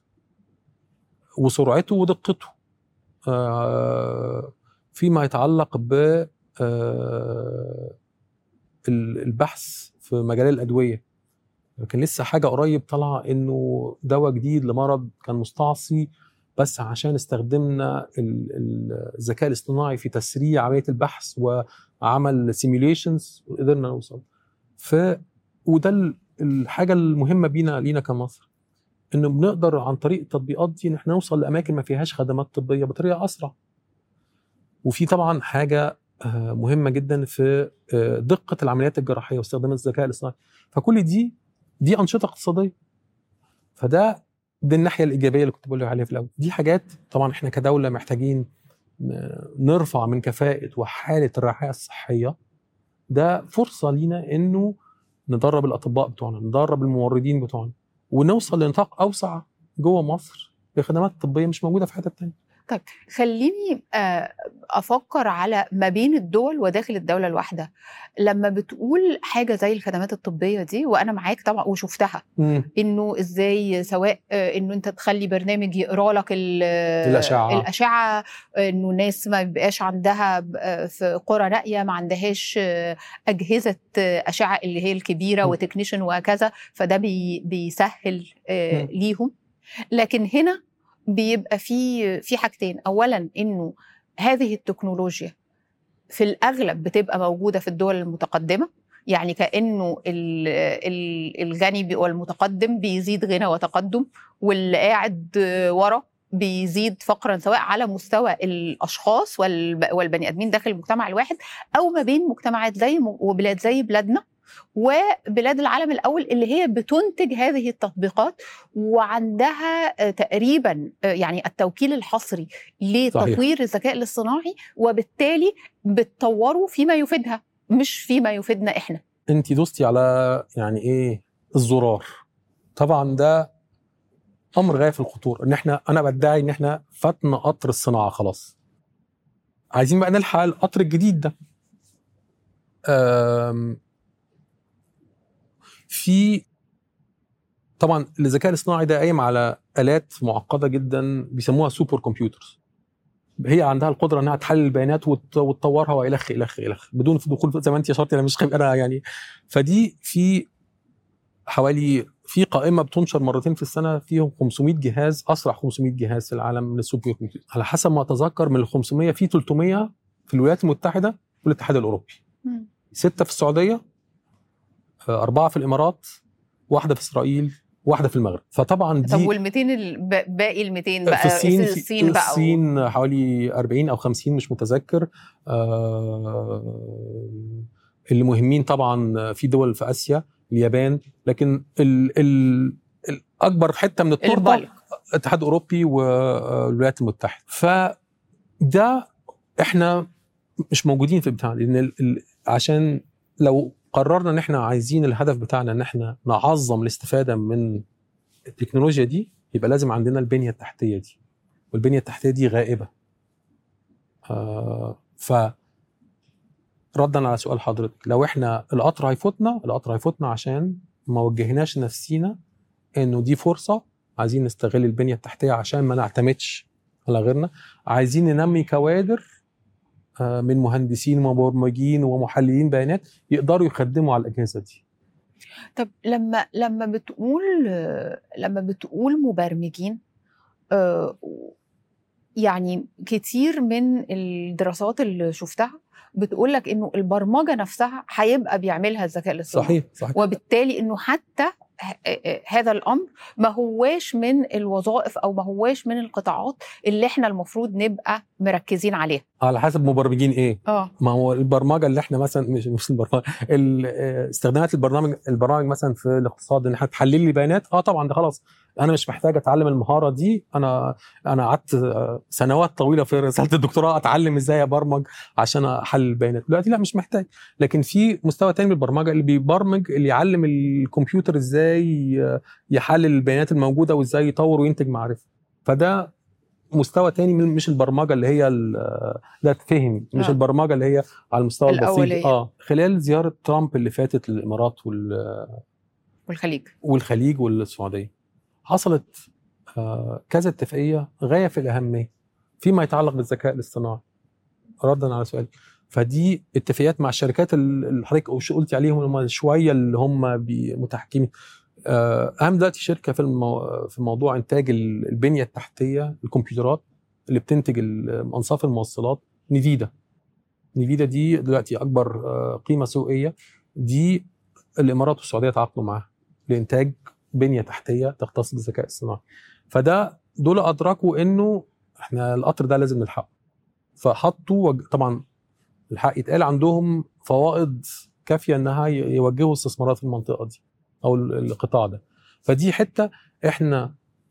وسرعته ودقته آه، فيما يتعلق ب آه، ال- البحث في مجال الادويه كان لسه حاجه قريب طالعه انه دواء جديد لمرض كان مستعصي بس عشان استخدمنا ال- ال- الذكاء الاصطناعي في تسريع عمليه البحث وعمل سيميوليشنز وقدرنا نوصل ف وده ال- الحاجه المهمه بينا لينا كمصر انه بنقدر عن طريق التطبيقات دي ان احنا نوصل لاماكن ما فيهاش خدمات طبيه بطريقه اسرع وفي طبعا حاجه آه، مهمه جدا في آه، دقه العمليات الجراحيه واستخدام الذكاء الاصطناعي فكل دي دي انشطه اقتصاديه فده دي الناحيه الايجابيه اللي كنت بقول لك عليها في الاول دي حاجات طبعا احنا كدوله محتاجين ن- نرفع من كفاءه وحاله الرعايه الصحيه ده فرصه لينا انه ندرب الاطباء بتوعنا ندرب الممرضين بتوعنا ونوصل لنطاق اوسع جوه مصر لخدمات طبيه مش موجوده في حته تانية خليني آه، افكر على ما بين الدول وداخل الدوله الواحده لما بتقول حاجه زي الخدمات الطبيه دي وانا معاك طبعا وشفتها انه ازاي سواء آه، انه انت تخلي برنامج يقرا لك ال- الأشعة. الاشعه انه الناس ما بيبقاش عندها ب- آه، في قرى نائيه ما عندهاش آه، اجهزه آه، اشعه اللي هي الكبيره م. وتكنيشن وهكذا فده بي بيسهل آه، م. ليهم لكن هنا بيبقى في في حاجتين اولا انه هذه التكنولوجيا في الاغلب بتبقى موجوده في الدول المتقدمه يعني كانه ال- ال- الغني بي- والمتقدم بيزيد غنى وتقدم واللي قاعد ورا بيزيد فقرا سواء على مستوى الاشخاص والب- والبني ادمين داخل المجتمع الواحد او ما بين مجتمعات زي م- وبلاد زي بلادنا وبلاد العالم الاول اللي هي بتنتج هذه التطبيقات وعندها آه، تقريبا آه، يعني التوكيل الحصري لتطوير الذكاء الاصطناعي وبالتالي بتطوره فيما يفيدها مش فيما يفيدنا احنا انت دوستي على يعني ايه الزرار طبعا ده امر غايه في الخطوره ان احنا انا بدعي ان احنا فاتنا قطر الصناعه خلاص عايزين بقى نلحق القطر الجديد ده أم، في طبعا الذكاء الاصطناعي ده قايم على الات معقده جدا بيسموها سوبر كمبيوترز هي عندها القدره انها تحلل البيانات وت- وتطورها والخ الخ الخ بدون دخول في- زي ما انت اشرتي انا مش خايف انا يعني فدي في حوالي في قائمه بتنشر مرتين في السنه فيهم 500 جهاز اسرع 500 جهاز في العالم من السوبر كمبيوتر على حسب ما اتذكر من ال 500 في 300 في الولايات المتحده والاتحاد الاوروبي سته في السعوديه آه، اربعه في الامارات واحده في اسرائيل واحده في المغرب فطبعا دي طب وال 200 ال- باقي ال 200 بقى في الصين في الصين بقى و- الصين حوالي 40 او 50 مش متذكر آه، اللي مهمين طبعا في دول في اسيا اليابان لكن ال ال الاكبر حته من التورته البلك. الاتحاد الاوروبي والولايات المتحده فده احنا مش موجودين في البتاع لان ال- ال- عشان لو قررنا ان احنا عايزين الهدف بتاعنا ان احنا نعظم الاستفاده من التكنولوجيا دي يبقى لازم عندنا البنيه التحتيه دي والبنيه التحتيه دي غائبه آه ف ردا على سؤال حضرتك لو احنا القطر هيفوتنا القطر هيفوتنا عشان ما وجهناش نفسينا انه دي فرصه عايزين نستغل البنيه التحتيه عشان ما نعتمدش على غيرنا عايزين ننمي كوادر آه، من مهندسين ومبرمجين ومحللين بيانات يقدروا يخدموا على الاجهزه دي طب لما لما بتقول لما بتقول مبرمجين آه، يعني كتير من الدراسات اللي شفتها بتقول لك انه البرمجه نفسها هيبقى بيعملها الذكاء الاصطناعي صحيح صحيح وبالتالي انه حتى ه- هذا الامر ما هواش من الوظائف او ما هواش من القطاعات اللي احنا المفروض نبقى مركزين عليها على حسب مبرمجين ايه اه ما هو البرمجه اللي احنا مثلا مش مش البرمجه ال- آه، استخدامات البرنامج البرامج مثلا في الاقتصاد ان احنا تحلل لي بيانات اه طبعا ده خلاص انا مش محتاج اتعلم المهاره دي انا انا قعدت آه، سنوات طويله في رساله الدكتوراه اتعلم ازاي ابرمج عشان احلل البيانات دلوقتي لا مش محتاج لكن في مستوى تاني من البرمجه اللي بيبرمج اللي يعلم الكمبيوتر ازاي آه، يحلل البيانات الموجوده وازاي يطور وينتج معرفه فده مستوى تاني من مش البرمجه اللي هي ال- لا تفهم مش آه. البرمجه اللي هي على المستوى الأولية. البسيط اه خلال زياره ترامب اللي فاتت للامارات وال- والخليج والخليج والسعوديه حصلت آه كذا اتفاقيه غايه في الاهميه فيما يتعلق بالذكاء الاصطناعي ردا على سؤالك فدي اتفاقيات مع الشركات اللي حضرتك قلت عليهم هم شويه اللي هم بي- متحكمين آه، اهم دلوقتي شركه في المو... في موضوع انتاج ال- البنيه التحتيه الكمبيوترات اللي بتنتج ال- انصاف الموصلات نيفيدا نيفيدا دي دلوقتي اكبر آه، قيمه سوقيه دي الامارات والسعوديه تعاقدوا معاها لانتاج بنيه تحتيه تختص بالذكاء الصناعي فده دول ادركوا انه احنا القطر ده لازم نلحقه فحطوا وج- طبعا الحق يتقال عندهم فوائد كافيه انها ي- يوجهوا استثمارات في المنطقه دي او ال- القطاع ده فدي حته احنا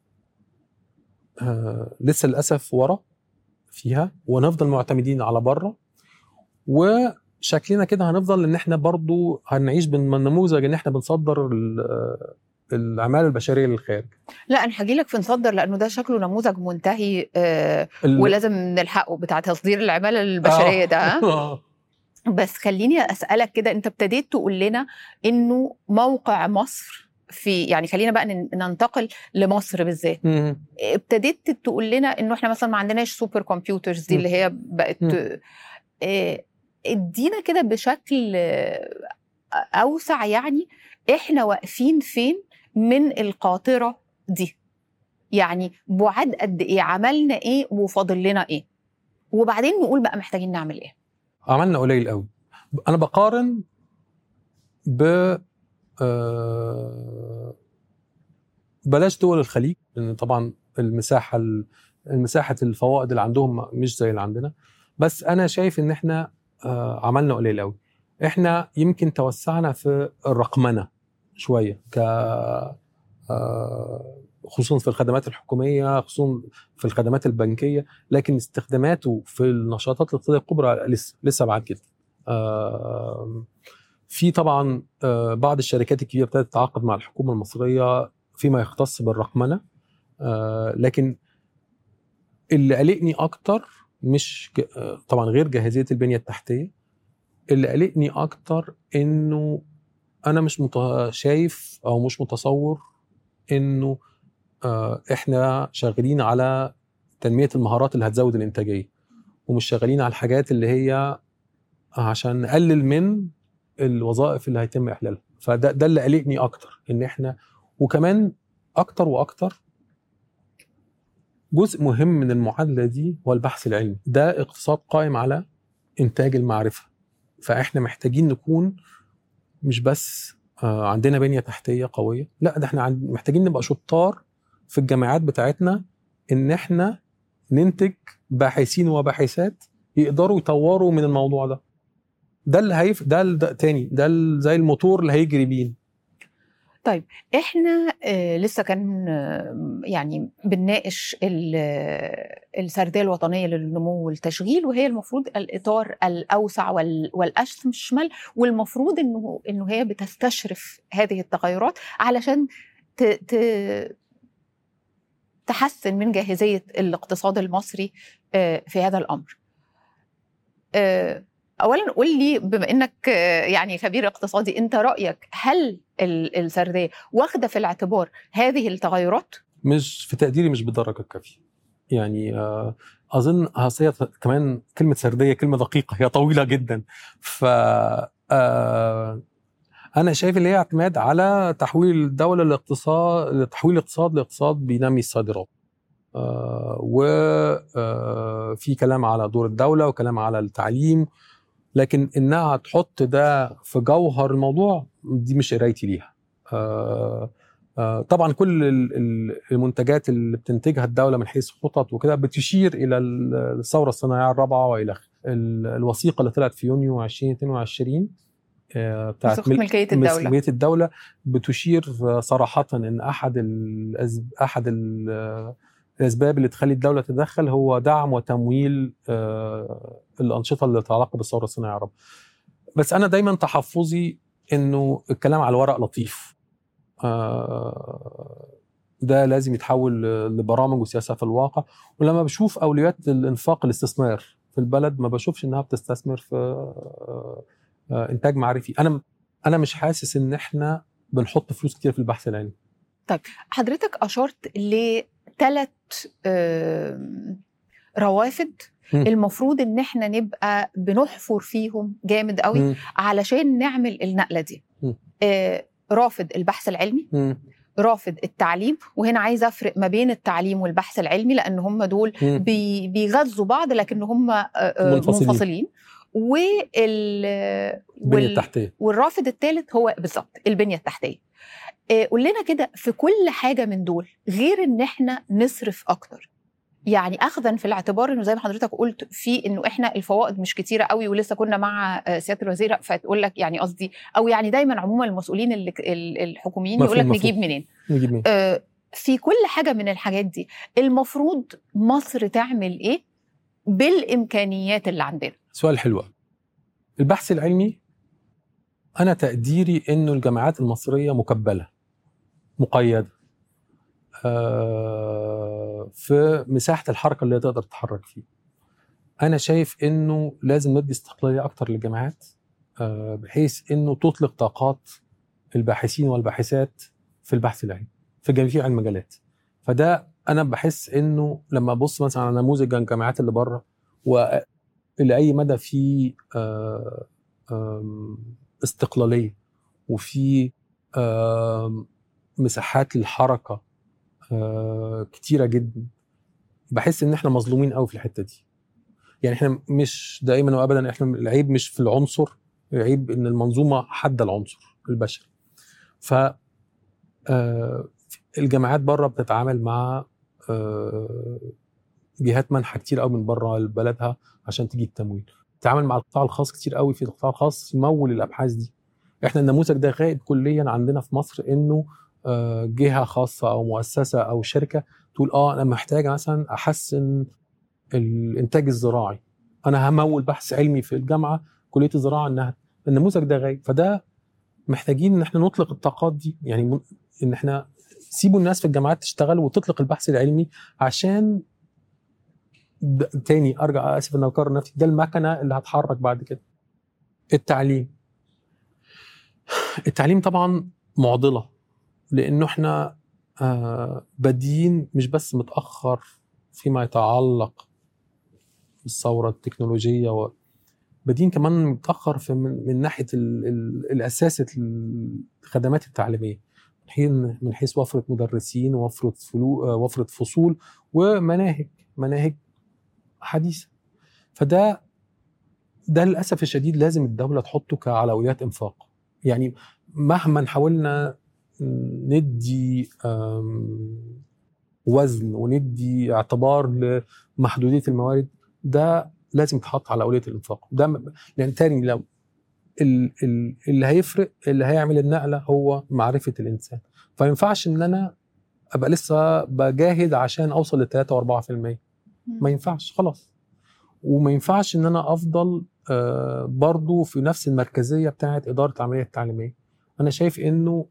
آه لسه للاسف ورا فيها ونفضل معتمدين على بره وشكلنا كده هنفضل ان احنا برضو هنعيش بالنموذج ان احنا بنصدر ال- العماله البشريه للخارج لا انا هجي لك في نصدر لانه ده شكله نموذج منتهي آه ال- ولازم نلحقه بتاع تصدير العماله البشريه ده ها؟ آه. بس خليني اسالك كده انت ابتديت تقول لنا انه موقع مصر في يعني خلينا بقى نن- ننتقل لمصر بالذات مم. ابتديت تقول لنا انه احنا مثلا ما عندناش سوبر كمبيوترز دي مم. اللي هي بقت مم. آه، ادينا كده بشكل آه، اوسع يعني احنا واقفين فين من القاطره دي يعني بعاد قد ايه عملنا ايه وفاضل لنا ايه وبعدين نقول بقى محتاجين نعمل ايه عملنا قليل قوي انا بقارن ب آه، بلاش دول الخليج لان طبعا المساحه ال- المساحه الفوائد اللي عندهم مش زي اللي عندنا بس انا شايف ان احنا آه، عملنا قليل قوي احنا يمكن توسعنا في الرقمنه شويه ك آه، خصوصا في الخدمات الحكوميه خصوصا في الخدمات البنكيه لكن استخداماته في النشاطات الاقتصاديه الكبرى لسه لسه بعد جدا آه، في طبعا آه، بعض الشركات الكبيره ابتدت تتعاقد مع الحكومه المصريه فيما يختص بالرقمنه آه، لكن اللي قلقني اكتر مش ج- آه، طبعا غير جاهزيه البنيه التحتيه اللي قلقني اكتر انه انا مش مت- شايف او مش متصور انه آه، احنا شغالين على تنميه المهارات اللي هتزود الانتاجيه ومش شغالين على الحاجات اللي هي عشان نقلل من الوظائف اللي هيتم احلالها فده ده اللي قلقني اكتر ان احنا وكمان اكتر واكتر جزء مهم من المعادله دي هو البحث العلمي ده اقتصاد قائم على انتاج المعرفه فاحنا محتاجين نكون مش بس آه، عندنا بنيه تحتيه قويه لا ده احنا عند- محتاجين نبقى شطار في الجامعات بتاعتنا ان احنا ننتج باحثين وباحثات يقدروا يطوروا من الموضوع ده ده اللي هيف ده, ال- ده تاني ده ال- زي الموتور اللي هيجري بيه احنا آه، لسه كان آه، يعني بنناقش ال- آه، السرديه الوطنيه للنمو والتشغيل وهي المفروض الاطار الاوسع وال- والاشمل والمفروض انه انه هي بتستشرف هذه التغيرات علشان ت ت تحسن من جاهزيه الاقتصاد المصري آه، في هذا الامر. آه، اولا قول لي بما انك آه، يعني خبير اقتصادي انت رايك هل ال- السرديه واخده في الاعتبار هذه التغيرات؟ مش في تقديري مش بالدرجه الكافيه يعني آه، اظن أصل هي كمان كلمه سرديه كلمه دقيقه هي طويله جدا ف آه، انا شايف اللي هي اعتماد على تحويل الدوله لاقتصاد تحويل الاقتصاد لاقتصاد بينمي الصادرات وفي كلام على دور الدوله وكلام على التعليم لكن انها تحط ده في جوهر الموضوع دي مش قرايتي ليها آه، آه، طبعا كل ال- ال- المنتجات اللي بتنتجها الدوله من حيث خطط وكده بتشير الى ال- الثوره الصناعيه الرابعه والى آخره. ال- الوثيقه اللي طلعت في يونيو 2022 آه، بتاعت وثيقة ملكية الدولة. ملكيه الدوله بتشير صراحه ان احد الأز- احد ال- الاسباب اللي تخلي الدوله تتدخل هو دعم وتمويل آه، الانشطه اللي تتعلق بالثوره الصناعيه الرابعه. بس انا دايما تحفظي انه الكلام على الورق لطيف. آه، ده لازم يتحول لبرامج وسياسه في الواقع ولما بشوف اولويات الانفاق الاستثمار في البلد ما بشوفش انها بتستثمر في آه، آه، انتاج معرفي انا انا مش حاسس ان احنا بنحط فلوس كتير في البحث العلمي حضرتك اشرت لثلاث روافد مم. المفروض ان احنا نبقى بنحفر فيهم جامد قوي مم. علشان نعمل النقله دي مم. آه، رافض البحث العلمي مم. رافض التعليم وهنا عايزه افرق ما بين التعليم والبحث العلمي لان هم دول مم. بي- بيغذوا بعض لكن هم آه، آه، منفصلين. منفصلين وال البنيه وال- التحتيه والرافد الثالث هو بالظبط البنيه التحتيه آه، قول لنا كده في كل حاجه من دول غير ان احنا نصرف اكتر يعني اخذا في الاعتبار انه زي ما حضرتك قلت في انه احنا الفوائد مش كتيره قوي ولسه كنا مع آه، سياده الوزيره فتقول لك يعني قصدي او يعني دايما عموما المسؤولين اللي ال- الحكوميين مفهوم، يقول لك مفهوم. نجيب منين نجيب مين آه، في كل حاجه من الحاجات دي المفروض مصر تعمل ايه بالامكانيات اللي عندنا سؤال حلو أوي. البحث العلمي انا تقديري انه الجامعات المصريه مكبله مقيده آه، في مساحه الحركه اللي هي تقدر تتحرك فيه انا شايف انه لازم ندي استقلاليه اكتر للجامعات آه، بحيث انه تطلق طاقات الباحثين والباحثات في البحث العلمي في جميع المجالات فده انا بحس انه لما ابص مثلا على نموذج الجامعات اللي بره والى اي مدى في آه، آم، استقلاليه وفي آم، مساحات للحركه آه، كتيره جدا بحس ان احنا مظلومين قوي في الحته دي يعني احنا مش دائما وابدا احنا العيب مش في العنصر العيب ان المنظومه حد العنصر البشري ف آه، الجامعات بره بتتعامل مع آه، جهات منحه كتير قوي من بره لبلدها عشان تجيب تمويل تتعامل مع القطاع الخاص كتير قوي في القطاع الخاص يمول الابحاث دي احنا النموذج ده غائب كليا عندنا في مصر انه آه، جهه خاصه او مؤسسه او شركه تقول اه انا محتاجه مثلا احسن الانتاج الزراعي انا همول بحث علمي في الجامعه كليه الزراعه انها النموذج ده غايب فده محتاجين ان احنا نطلق الطاقات دي يعني م- ان احنا سيبوا الناس في الجامعات تشتغل وتطلق البحث العلمي عشان د- تاني ارجع اسف ان اكرر نفسي ده المكنه اللي هتحرك بعد كده التعليم التعليم طبعا معضله لانه احنا آه بادئين مش بس متاخر فيما يتعلق بالثوره التكنولوجيه و بادئين كمان متاخر في من, من ناحيه ال- ال- الاساس الخدمات التعليميه من حين من حيث وفره مدرسين وفره فلو آه، وفره فصول ومناهج مناهج حديثه فده ده للاسف الشديد لازم الدوله تحطه كاولويات انفاق يعني مهما حاولنا ندي آم، وزن وندي اعتبار لمحدوديه الموارد ده لازم يتحط على اولويه الانفاق ده م- لان تاني لو ال- ال- اللي هيفرق اللي هيعمل النقله هو معرفه الانسان فما ينفعش ان انا ابقى لسه بجاهد عشان اوصل ل 3 و4% ما ينفعش خلاص وما ينفعش ان انا افضل آه، برضو في نفس المركزيه بتاعه اداره العمليه التعليميه انا شايف انه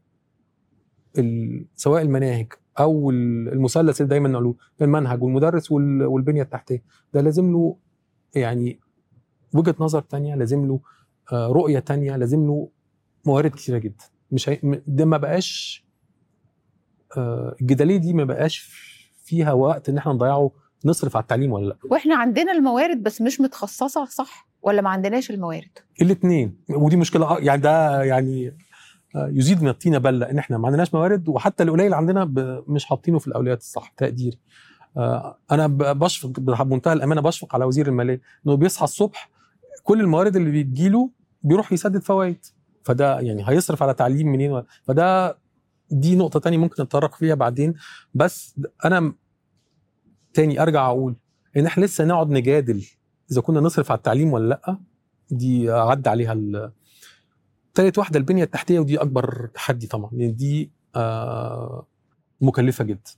ال- سواء المناهج او ال- المثلث اللي دايما نقوله المنهج والمدرس وال- والبنيه التحتيه ده لازم له يعني وجهه نظر تانية لازم له آه، رؤيه تانية لازم له موارد كتيره جدا مش هي... م- ده ما بقاش آه، الجداليه دي ما بقاش فيها وقت ان احنا نضيعه نصرف على التعليم ولا لا واحنا عندنا الموارد بس مش متخصصه صح ولا ما عندناش الموارد الاثنين ودي مشكله آه، يعني ده يعني آه، يزيد من الطينه بله ان احنا ما عندناش موارد وحتى القليل عندنا ب- مش حاطينه في الاولويات الصح تقديري آه، انا ب- بشفق بمنتهى الامانه بشفق على وزير الماليه انه بيصحى الصبح كل الموارد اللي بتجيله بيروح يسدد فوائد فده يعني هيصرف على تعليم منين و- فده دي نقطه تانية ممكن نتطرق فيها بعدين بس انا م- تاني ارجع اقول ان احنا لسه نقعد نجادل اذا كنا نصرف على التعليم ولا لا دي عدى عليها ال- تالت واحده البنيه التحتيه ودي اكبر تحدي طبعا لان دي آه، مكلفه جدا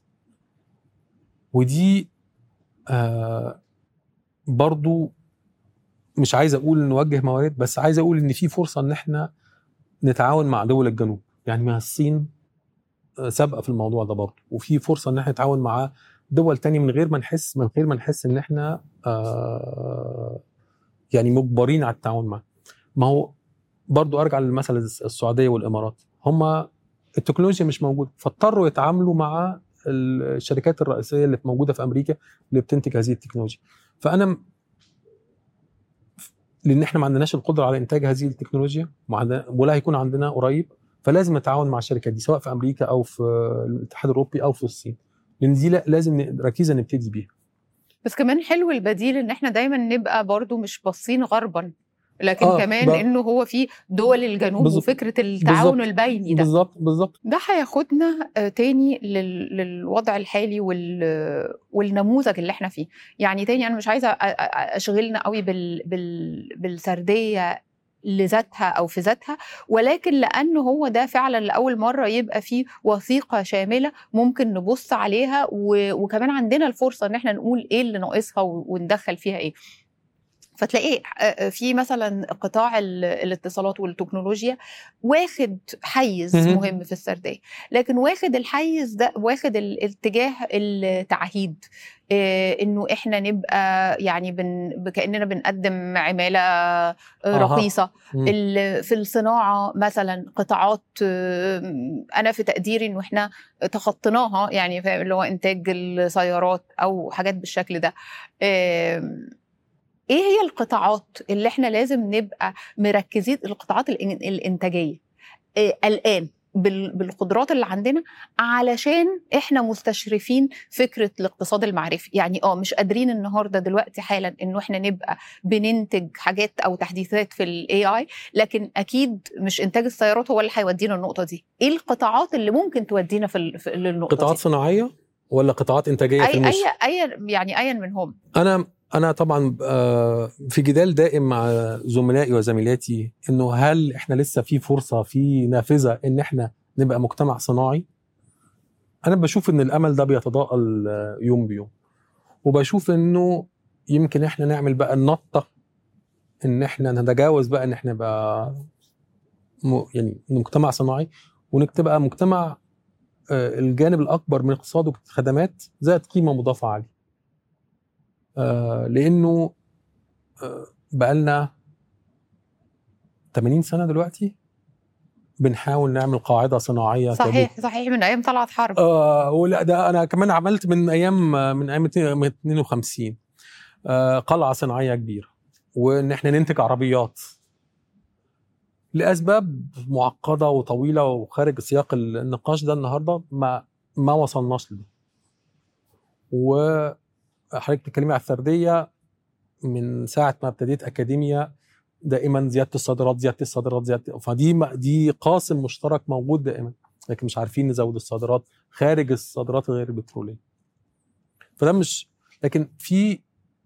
ودي آه، برضو مش عايز اقول نوجه موارد بس عايز اقول ان في فرصه ان احنا نتعاون مع دول الجنوب يعني ما الصين آه، سابقه في الموضوع ده برضه وفي فرصه ان احنا نتعاون مع دول تانية من غير ما نحس من غير ما نحس ان احنا آه، يعني مجبرين على التعاون معاه ما هو برضو ارجع للمثل السعوديه والامارات هم التكنولوجيا مش موجوده فاضطروا يتعاملوا مع الشركات الرئيسيه اللي موجوده في امريكا اللي بتنتج هذه التكنولوجيا فانا م- لان احنا ما عندناش القدره على انتاج هذه التكنولوجيا وما عندنا- ولا هيكون عندنا قريب فلازم نتعاون مع الشركات دي سواء في امريكا او في الاتحاد الاوروبي او في الصين لان دي لا- لازم ن- ركيزه نبتدي بيها بس كمان حلو البديل ان احنا دايما نبقى برضو مش باصين غربا لكن آه، آه كمان بقى- انه هو في دول الجنوب بالظبط. وفكره التعاون بالظبط. البيني ده بالظبط بالظبط ده هياخدنا آه، تاني لل- للوضع الحالي وال- والنموذج اللي احنا فيه يعني تاني انا مش عايزه أ- أ- اشغلنا قوي بال بال بالسرديه لذاتها او في ذاتها ولكن لانه هو ده فعلا لاول مره يبقى فيه وثيقه شامله ممكن نبص عليها و- وكمان عندنا الفرصه ان احنا نقول ايه اللي ناقصها و- وندخل فيها ايه فتلاقي آه، في مثلا قطاع ال- الاتصالات والتكنولوجيا واخد حيز مهم. مهم في السرديه لكن واخد الحيز ده واخد الاتجاه التعهيد آه، انه احنا نبقى يعني بن كاننا بنقدم عماله آه، أها. رخيصه مم. ال- في الصناعه مثلا قطاعات آه، انا في تقديري انه احنا تخطيناها يعني فاهم اللي هو انتاج السيارات او حاجات بالشكل ده آم، ايه هي القطاعات اللي احنا لازم نبقى مركزين القطاعات الإن- الانتاجيه إيه الان بال- بالقدرات اللي عندنا علشان احنا مستشرفين فكره الاقتصاد المعرفي يعني اه مش قادرين النهارده دلوقتي حالا انه احنا نبقى بننتج حاجات او تحديثات في الاي اي لكن اكيد مش انتاج السيارات هو اللي هيودينا النقطه دي ايه القطاعات اللي ممكن تودينا في, ال- في للنقطه قطاعات دي صناعيه ولا قطاعات انتاجيه في اي النص اي اي يعني ايا منهم انا انا طبعا آه، في جدال دائم مع زملائي وزميلاتي انه هل احنا لسه في فرصه في نافذه ان احنا نبقى مجتمع صناعي انا بشوف ان الامل ده بيتضاءل آه، يوم بيوم وبشوف انه يمكن احنا نعمل بقى النطه ان احنا نتجاوز بقى ان احنا بقى م- يعني مجتمع صناعي ونبقى مجتمع آه، الجانب الاكبر من اقتصاده خدمات ذات قيمه مضافه عاليه آه، لانه آه، بقالنا 80 سنه دلوقتي بنحاول نعمل قاعده صناعيه صحيح صحيح من ايام طلعت حرب آه ولا ده انا كمان عملت من ايام من ايام 52 آه قلعه صناعيه كبيره وان احنا ننتج عربيات لاسباب معقده وطويله وخارج سياق النقاش ده النهارده ما ما وصلناش لده وحضرتك بتتكلمي على الفرديه من ساعه ما ابتديت اكاديميا دائما زياده الصادرات زياده الصادرات زياده فدي دي قاسم مشترك موجود دائما لكن مش عارفين نزود الصادرات خارج الصادرات غير البتروليه فده مش لكن في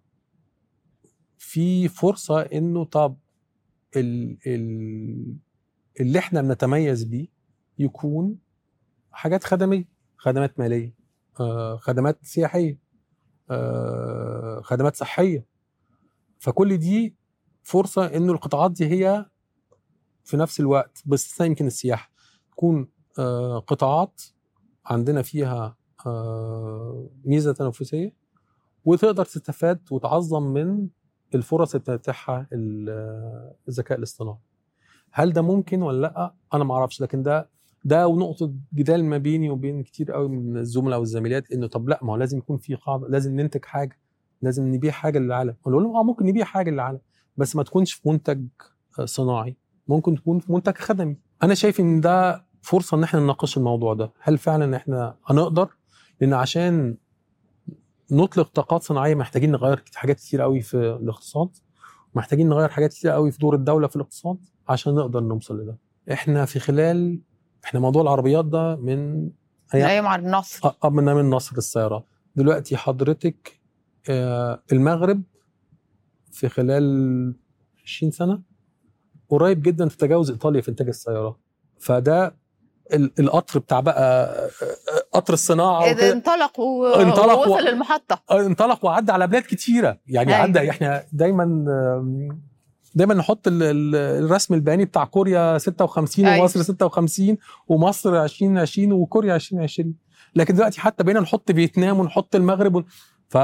في فرصه انه طب ال ال اللي احنا بنتميز بيه يكون حاجات خدميه خدمات ماليه آه، خدمات سياحيه آه، خدمات صحيه فكل دي فرصه انه القطاعات دي هي في نفس الوقت باستثناء يمكن السياحه تكون آه، قطاعات عندنا فيها آه، ميزه تنافسيه وتقدر تستفاد وتعظم من الفرص اللي بتتيحها ال- الذكاء الاصطناعي. هل ده ممكن ولا لا؟ انا ما اعرفش لكن ده ده ونقطه جدال ما بيني وبين كتير قوي من الزملاء والزميلات انه طب لا ما هو لازم يكون في قاعده لازم ننتج حاجه لازم نبيع حاجه للعالم. اقول لهم اه ممكن نبيع حاجه للعالم بس ما تكونش في منتج آه، صناعي ممكن تكون في منتج خدمي. انا شايف ان ده فرصه ان احنا نناقش الموضوع ده، هل فعلا احنا هنقدر؟ لان عشان نطلق طاقات صناعيه محتاجين نغير حاجات كتير قوي في الاقتصاد محتاجين نغير حاجات كتير قوي في دور الدوله في الاقتصاد عشان نقدر نوصل لده احنا في خلال احنا موضوع العربيات ده من من ايام على النصر اه من من نصر السيارات دلوقتي حضرتك آه المغرب في خلال 20 سنه قريب جدا تتجاوز ايطاليا في انتاج السيارات فده ال- القطر بتاع بقى آه، آه، قطر الصناعه إذا وكده انطلق و... انطلق و- ووصل المحطة آه، انطلق وعدى على بلاد كتيره يعني أيوة. عدى احنا دايما آم، دايما نحط ال- ال- الرسم البياني بتاع كوريا 56 أيوة. ومصر 56 ومصر 2020 وكوريا 2020 لكن دلوقتي حتى بقينا نحط فيتنام ونحط المغرب ون... ف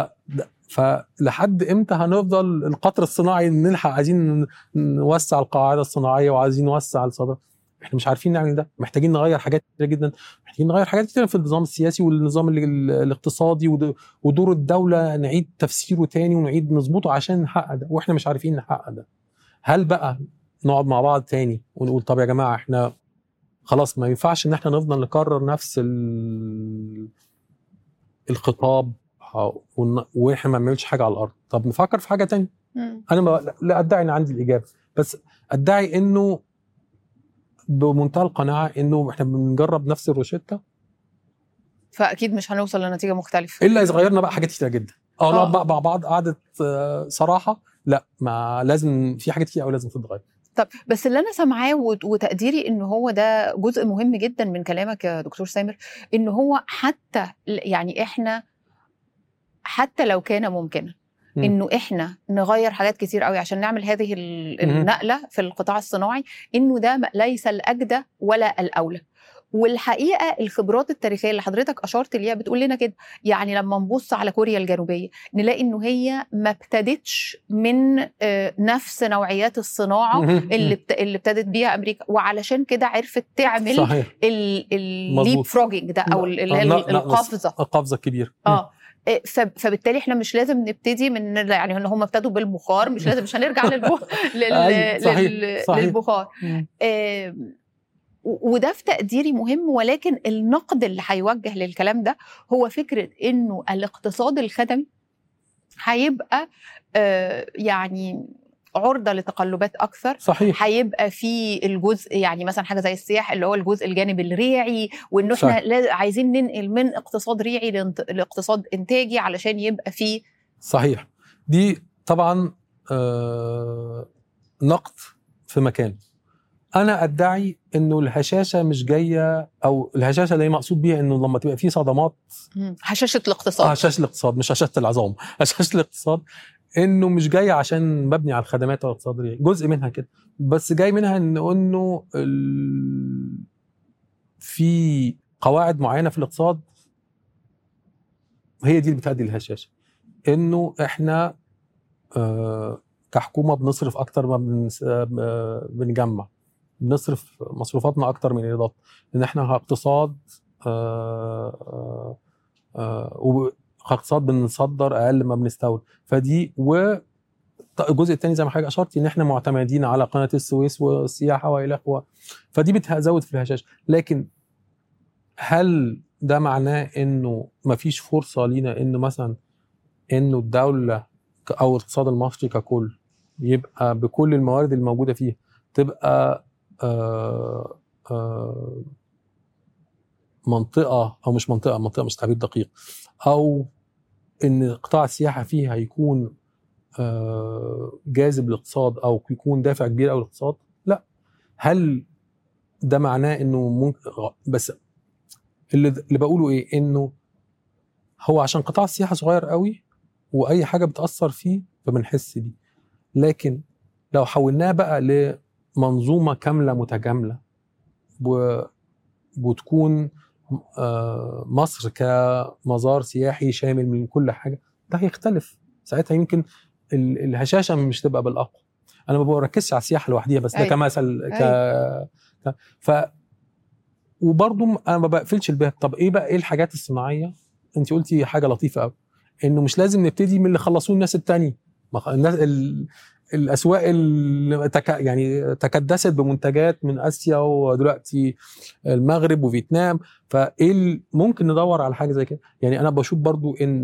فلحد امتى هنفضل القطر الصناعي نلحق عايزين نوسع القاعده الصناعيه وعايزين نوسع الصدر احنا مش عارفين نعمل ده محتاجين نغير حاجات كتير جدا محتاجين نغير حاجات كتير في النظام السياسي والنظام ال- ال- الاقتصادي ود- ودور الدوله نعيد تفسيره تاني ونعيد نظبطه عشان نحقق ده واحنا مش عارفين نحقق ده هل بقى نقعد مع بعض تاني ونقول طب يا جماعه احنا خلاص ما ينفعش ان احنا نفضل نكرر نفس ال- الخطاب أو- ون- واحنا ما بنعملش حاجه على الارض طب نفكر في حاجه تانية مم. انا ما لا ادعي ان عندي الاجابه بس ادعي انه بمنتهى القناعه انه احنا بنجرب نفس الروشته فاكيد مش هنوصل لنتيجة مختلفة الا اذا غيرنا بقى حاجات كتيره جدا او آه. نقعد بقى مع بعض قعده آه، صراحه لا ما لازم في حاجات كتير قوي لازم تتغير طب بس اللي انا سامعاه وت- وتقديري ان هو ده جزء مهم جدا من كلامك يا دكتور سامر ان هو حتى ل- يعني احنا حتى لو كان ممكنا مم. انه احنا نغير حاجات كتير قوي عشان نعمل هذه ال- مم. النقله في القطاع الصناعي انه ده م- ليس الاجدى ولا الاولى والحقيقه الخبرات التاريخيه اللي حضرتك اشرت ليها بتقول لنا كده يعني لما نبص على كوريا الجنوبيه نلاقي انه هي ما ابتدتش من آه، نفس نوعيات الصناعه اللي بت... اللي ابتدت بيها امريكا وعلشان كده عرفت تعمل صحيح الليب مظبوط. فروجنج ده او ال- اللي هي آه، لا- لا، القفزه القفزه الكبيره اه إيه، ف- فبالتالي احنا مش لازم نبتدي من يعني ان هم ابتدوا بالبخار مش لازم مش هنرجع للبخ... لل... أيوة، صحيح، لل... صحيح. للبخار مم. آم، و- وده في تقديري مهم ولكن النقد اللي هيوجه للكلام ده هو فكره انه الاقتصاد الخدمي هيبقى آه، يعني عرضه لتقلبات اكثر صحيح هيبقى في الجزء يعني مثلا حاجه زي السياحه اللي هو الجزء الجانب الريعي وانه احنا صح. لاز- عايزين ننقل من اقتصاد ريعي لانت- لاقتصاد انتاجي علشان يبقى في صحيح دي طبعا آه نقد في مكان انا ادعي انه الهشاشه مش جايه او الهشاشه اللي هي مقصود بيها انه لما تبقى في صدمات هشاشه الاقتصاد هشاشه الاقتصاد مش هشاشه العظام هشاشه الاقتصاد انه مش جاي عشان مبني على الخدمات او الاقتصاد الريعي. جزء منها كده بس جاي منها ان انه ال... في قواعد معينه في الاقتصاد هي دي اللي بتؤدي للهشاشه انه احنا آه كحكومه بنصرف اكتر ما بنس- آه، بنجمع بنصرف مصروفاتنا اكتر من ايرادات ان احنا اقتصاد آه آه آه وب- كاقتصاد بنصدر اقل ما بنستورد فدي و ط- الجزء الثاني زي ما حضرتك اشرتي ان احنا معتمدين على قناه السويس والسياحه والى اخره فدي بتزود في الهشاشه لكن هل ده معناه انه مفيش فرصه لينا انه مثلا انه الدوله ك- او الاقتصاد المصري ككل يبقى بكل الموارد الموجوده فيه تبقى آه آه منطقه او مش منطقه منطقه مش تعبير دقيق او ان قطاع السياحه فيها يكون آه، جاذب للاقتصاد او يكون دافع كبير قوي للاقتصاد لا هل ده معناه انه ممكن بس اللي اللي بقوله ايه انه هو عشان قطاع السياحه صغير قوي واي حاجه بتاثر فيه فبنحس بيه لكن لو حولناه بقى لمنظومه كامله متكامله و- وتكون آه، مصر كمزار سياحي شامل من كل حاجه ده هيختلف ساعتها يمكن ال- الهشاشه مش تبقى بالاقوى انا ما بركزش على السياحه لوحديها بس ده أيوة. كمثل ك... ك... ف وبرضه انا ما بقفلش الباب طب ايه بقى ايه الحاجات الصناعيه انت قلتي حاجه لطيفه قوي انه مش لازم نبتدي من اللي خلصوه الناس التانية ما خ- الناس ال... الاسواق اللي تك... يعني تكدست بمنتجات من اسيا ودلوقتي المغرب وفيتنام فايه ال- ممكن ندور على حاجه زي كده يعني انا بشوف برضو انه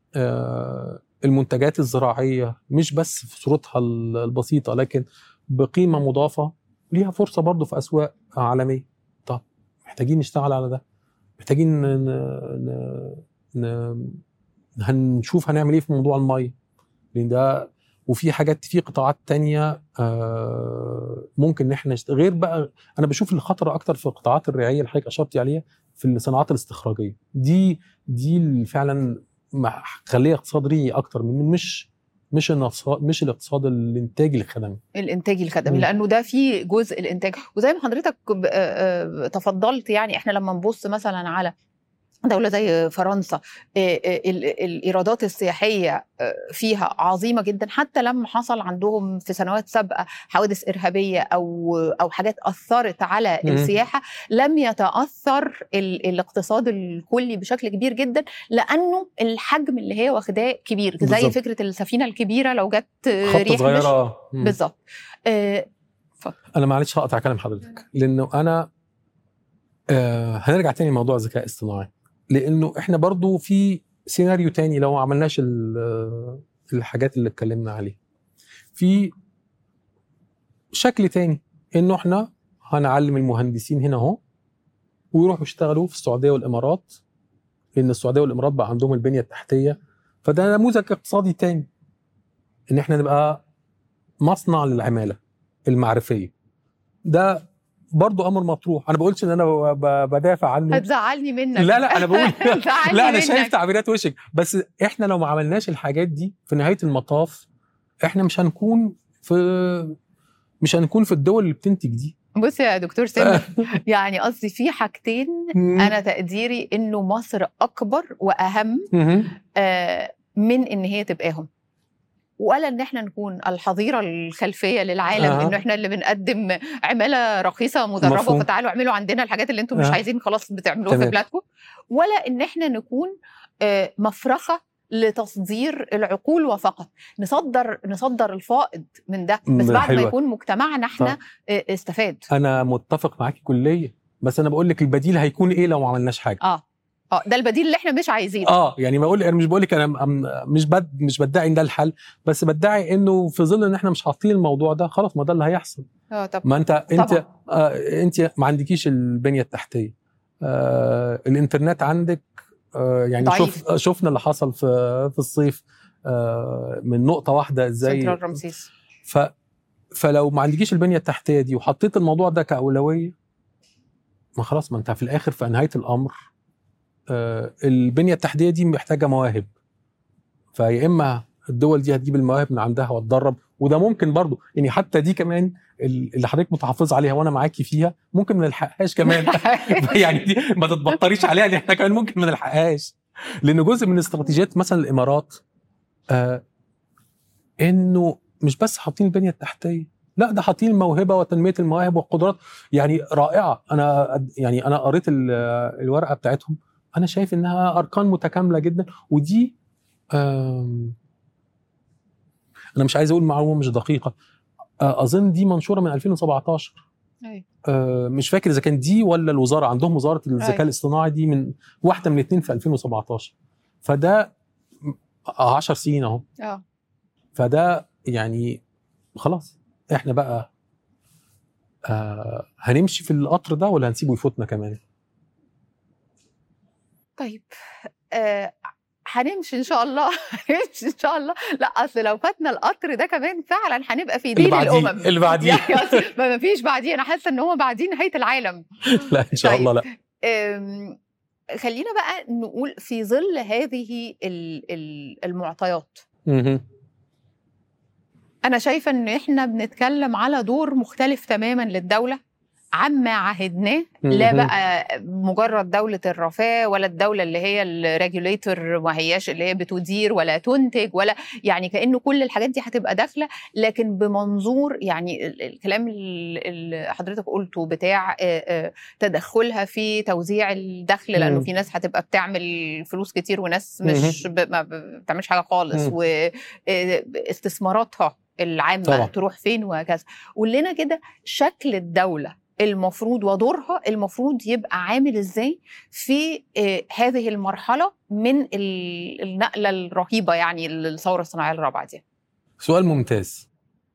آه، المنتجات الزراعيه مش بس في صورتها ال- البسيطه لكن بقيمه مضافه ليها فرصه برضه في اسواق عالميه طب محتاجين نشتغل على ده محتاجين ن... ن... ن... هنشوف هنعمل ايه في موضوع الميه لان ده وفي حاجات في قطاعات تانية آه، ممكن ان احنا نشت- غير بقى انا بشوف الخطر اكتر في قطاعات الرعايه اللي حضرتك اشرتي عليها في الصناعات الاستخراجيه دي دي اللي فعلا مخليه اقتصاد ريعي اكتر من مش مش الاقتصاد مش الاقتصاد الانتاجي الخدمي الانتاج الخدمي مم. لانه ده في جزء الانتاج وزي ما حضرتك ب- آه، آه، تفضلت يعني احنا لما نبص مثلا على دولة زي فرنسا آه، آه، ال- الايرادات السياحية آه، فيها عظيمة جدا حتى لما حصل عندهم في سنوات سابقة حوادث إرهابية أو أو حاجات أثرت على مم. السياحة لم يتأثر ال- الاقتصاد الكلي بشكل كبير جدا لأنه الحجم اللي هي واخداه كبير زي بالظبط. فكرة السفينة الكبيرة لو جت آه، خطه ريح مش صغيره مم. بالظبط آه، انا معلش هقطع كلام حضرتك لانه انا آه هنرجع تاني لموضوع الذكاء الاصطناعي لانه احنا برضو في سيناريو تاني لو ما عملناش ال- آه، الحاجات اللي اتكلمنا عليها في شكل تاني انه احنا هنعلم المهندسين هنا اهو ويروحوا يشتغلوا في السعوديه والامارات لان السعوديه والامارات بقى عندهم البنيه التحتيه فده نموذج اقتصادي تاني ان احنا نبقى مصنع للعماله المعرفيه ده برضو امر مطروح انا بقولش ان انا ب- ب- بدافع عنه هتزعلني منك لا لا انا بقول هتزعلني لا انا منك. شايف تعبيرات وشك بس احنا لو ما عملناش الحاجات دي في نهايه المطاف احنا مش هنكون في مش هنكون في الدول اللي بتنتج دي بص يا دكتور سامر يعني قصدي في حاجتين انا انا تقديري انه مصر اكبر واهم آه، من ان هي تبقاهم ولا ان احنا نكون الحظيره الخلفيه للعالم أها. انه احنا اللي بنقدم عماله رخيصه مدربه مفهوم. فتعالوا اعملوا عندنا الحاجات اللي انتم مش أها. عايزين خلاص بتعملوها في تمام. بلادكم ولا ان احنا نكون آه، مفرخه لتصدير العقول وفقط نصدر نصدر الفائض من ده بس ده بعد ما حلوة. يكون مجتمعنا احنا طب. آه، استفاد انا متفق معاكي كليا بس انا بقول لك البديل هيكون ايه لو ما عملناش حاجه اه اه ده البديل اللي احنا مش عايزينه اه يعني ما اقول انا مش بقول لك انا أم- مش بد مش بدعي ان ده الحل بس بدعي انه في ظل ان احنا مش حاطين الموضوع ده خلاص ما ده اللي هيحصل اه طب ما انت انت طبعاً. آه انت ما عندكيش البنيه التحتيه آه الانترنت عندك آه يعني ضعيف. شوف شفنا اللي حصل في في الصيف آه من نقطه واحده ازاي سنترال رمسيس ف فلو ما عندكيش البنيه التحتيه دي وحطيت الموضوع ده كاولويه ما خلاص ما انت في الاخر في نهايه الامر آه البنيه التحتيه دي محتاجه مواهب فيا اما الدول دي هتجيب المواهب من عندها وتدرب وده ممكن برضو يعني حتى دي كمان ال- اللي حضرتك متحفظ عليها وانا معاكي فيها ممكن ما نلحقهاش كمان يعني دي ما تتبطريش عليها لان احنا كمان ممكن ما نلحقهاش لان جزء من استراتيجيات مثلا الامارات آه انه مش بس حاطين البنيه التحتيه لا ده حاطين الموهبه وتنميه المواهب والقدرات يعني رائعه انا أد- يعني انا قريت ال- الورقه بتاعتهم انا شايف انها اركان متكامله جدا ودي آم، انا مش عايز اقول معلومه مش دقيقه آه، اظن دي منشوره من 2017 أيوة. آه، مش فاكر اذا كان دي ولا الوزاره عندهم وزاره الذكاء أيوة. الاصطناعي دي من واحده من الاثنين في 2017 فده 10 سنين اهو اه فده يعني خلاص احنا بقى آه هنمشي في القطر ده ولا هنسيبه يفوتنا كمان طيب آه هنمشي ان شاء الله هنمشي ان شاء الله لا اصل لو فاتنا القطر ده كمان فعلا هنبقى في اللي دين بعديه الامم اللي بعديه يعني أصل ما فيش بعديه انا حاسه ان هو بعديه نهايه العالم لا ان شاء طيب. الله لا أم، خلينا بقى نقول في ظل هذه ال- ال- المعطيات مهم. انا شايفه ان احنا بنتكلم على دور مختلف تماما للدوله عما عهدناه لا مهم. بقى مجرد دولة الرفاه ولا الدولة اللي هي الريجوليتور ما هياش اللي هي بتدير ولا تنتج ولا يعني كأنه كل الحاجات دي هتبقى داخلة لكن بمنظور يعني ال- الكلام ال- اللي حضرتك قلته بتاع آه، آه، تدخلها في توزيع الدخل لأنه مم. في ناس هتبقى بتعمل فلوس كتير وناس مش ب- ما بتعملش حاجة خالص مم. واستثماراتها العامة طبعا. تروح فين وهكذا قول لنا كده شكل الدولة المفروض ودورها المفروض يبقى عامل ازاي في آه، هذه المرحله من ال- النقله الرهيبه يعني الثوره الصناعيه الرابعه دي سؤال ممتاز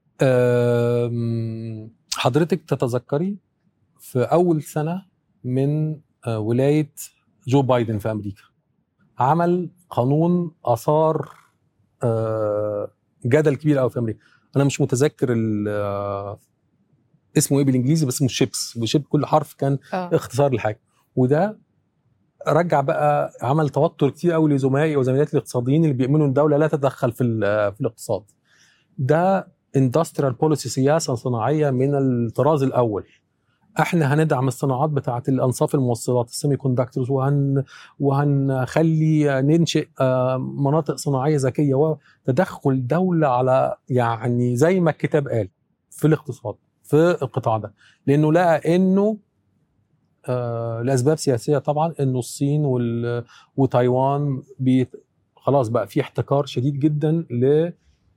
أم، حضرتك تتذكري في أول سنة من آه، ولاية جو بايدن في أمريكا عمل قانون أثار آه، جدل كبير قوي في أمريكا أنا مش متذكر ال- آه، اسمه ايه بالانجليزي بس اسمه شيبس وشيب كل حرف كان اه اختصار لحاجه وده رجع بقى عمل توتر كتير قوي لزملائي وزميلاتي الاقتصاديين اللي بيؤمنوا ان الدوله لا تتدخل في ال- في الاقتصاد. ده اندستريال بوليسي سياسه صناعيه من الطراز الاول. احنا هندعم الصناعات بتاعه الانصاف الموصلات السيمي كوندكتورز وهن وهنخلي ننشئ آه، مناطق صناعيه ذكيه وتدخل دوله على يعني زي ما الكتاب قال في الاقتصاد في القطاع ده لانه لقى انه آه، لاسباب سياسيه طبعا انه الصين وال- وتايوان بيت خلاص بقى في احتكار شديد جدا ل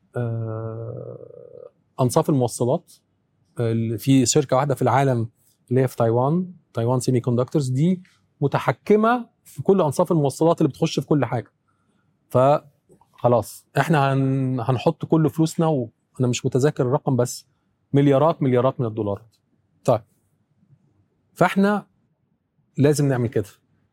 آه، انصاف الموصلات ال- في شركه واحده في العالم اللي هي في تايوان تايوان سيمي كوندكتورز دي متحكمه في كل انصاف الموصلات اللي بتخش في كل حاجه فخلاص احنا هن هنحط كل فلوسنا وانا مش متذكر الرقم بس مليارات مليارات من الدولارات طيب فاحنا لازم نعمل كده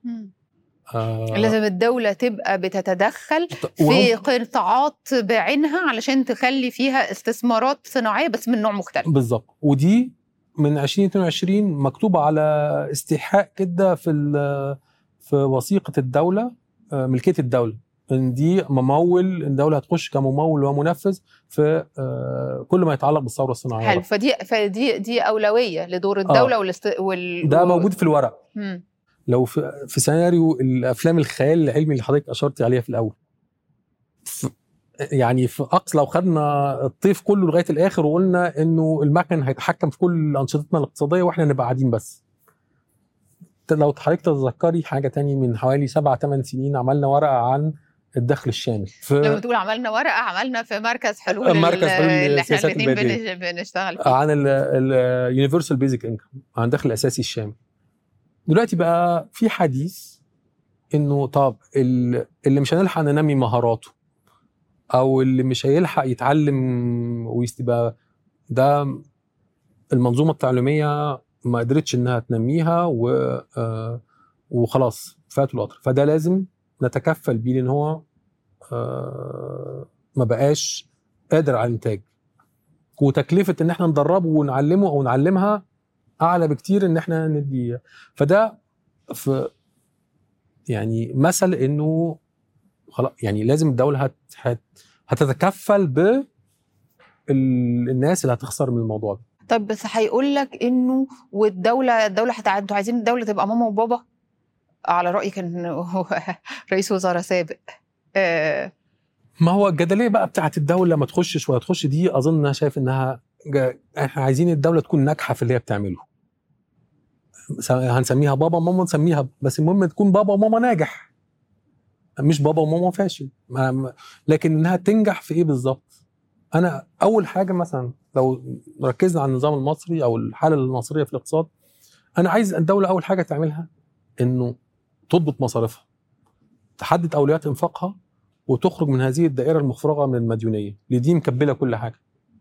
آه لازم الدوله تبقى بتتدخل في وهم- قطاعات بعينها علشان تخلي فيها استثمارات صناعيه بس من نوع مختلف بالظبط ودي من 2022 مكتوبه على استيحاء كده في ال- في وثيقه الدوله آه، ملكيه الدوله ان دي ممول الدوله هتخش كممول ومنفذ في آه، كل ما يتعلق بالثوره الصناعيه حلو فدي فدي دي اولويه لدور الدوله آه. والاست... وال... ده و- موجود في الورق مم. لو في, في سيناريو الافلام الخيال العلمي اللي حضرتك اشرتي عليها في الاول ف- يعني في اقصى لو خدنا الطيف كله لغايه الاخر وقلنا انه المكن هيتحكم في كل انشطتنا الاقتصاديه واحنا نبقى قاعدين بس ت- لو حضرتك تتذكري حاجه تاني من حوالي سبع ثمان سنين عملنا ورقه عن الدخل الشامل لما في تقول عملنا ورقه عملنا في مركز حلول مركز ال- حلول اللي احنا السياسات الاثنين البيئية. بنشتغل فيه عن اليونيفرسال بيزك انكم عن الدخل الاساسي الشامل دلوقتي بقى في حديث انه طب ال- اللي مش هنلحق ننمي مهاراته او اللي مش هيلحق يتعلم ويبقى ده المنظومه التعليميه ما قدرتش انها تنميها و آه، وخلاص فاتوا القطر فده لازم نتكفل بيه لان هو آه، ما بقاش قادر على الانتاج وتكلفه ان احنا ندربه ونعلمه او نعلمها اعلى بكتير ان احنا ندي فده في يعني مثل انه خلاص يعني لازم الدوله هت هت هتتكفل ب ال- الناس اللي هتخسر من الموضوع ده طب بس هيقول لك انه والدوله الدوله هتع... انتوا عايزين الدوله تبقى ماما وبابا على رايي كان هو رئيس وزراء سابق آه ما هو الجدليه بقى بتاعت الدوله ما تخشش ولا تخش دي اظن انا شايف انها جا- احنا عايزين الدوله تكون ناجحه في اللي هي بتعمله س- هنسميها بابا وماما نسميها بس المهم تكون بابا وماما ناجح مش بابا وماما فاشل ما- ما- لكن انها تنجح في ايه بالظبط انا اول حاجه مثلا لو ركزنا على النظام المصري او الحاله المصريه في الاقتصاد انا عايز الدوله اول حاجه تعملها انه تضبط مصاريفها تحدد اولويات انفاقها وتخرج من هذه الدائره المفرغه من المديونيه اللي دي مكبله كل حاجه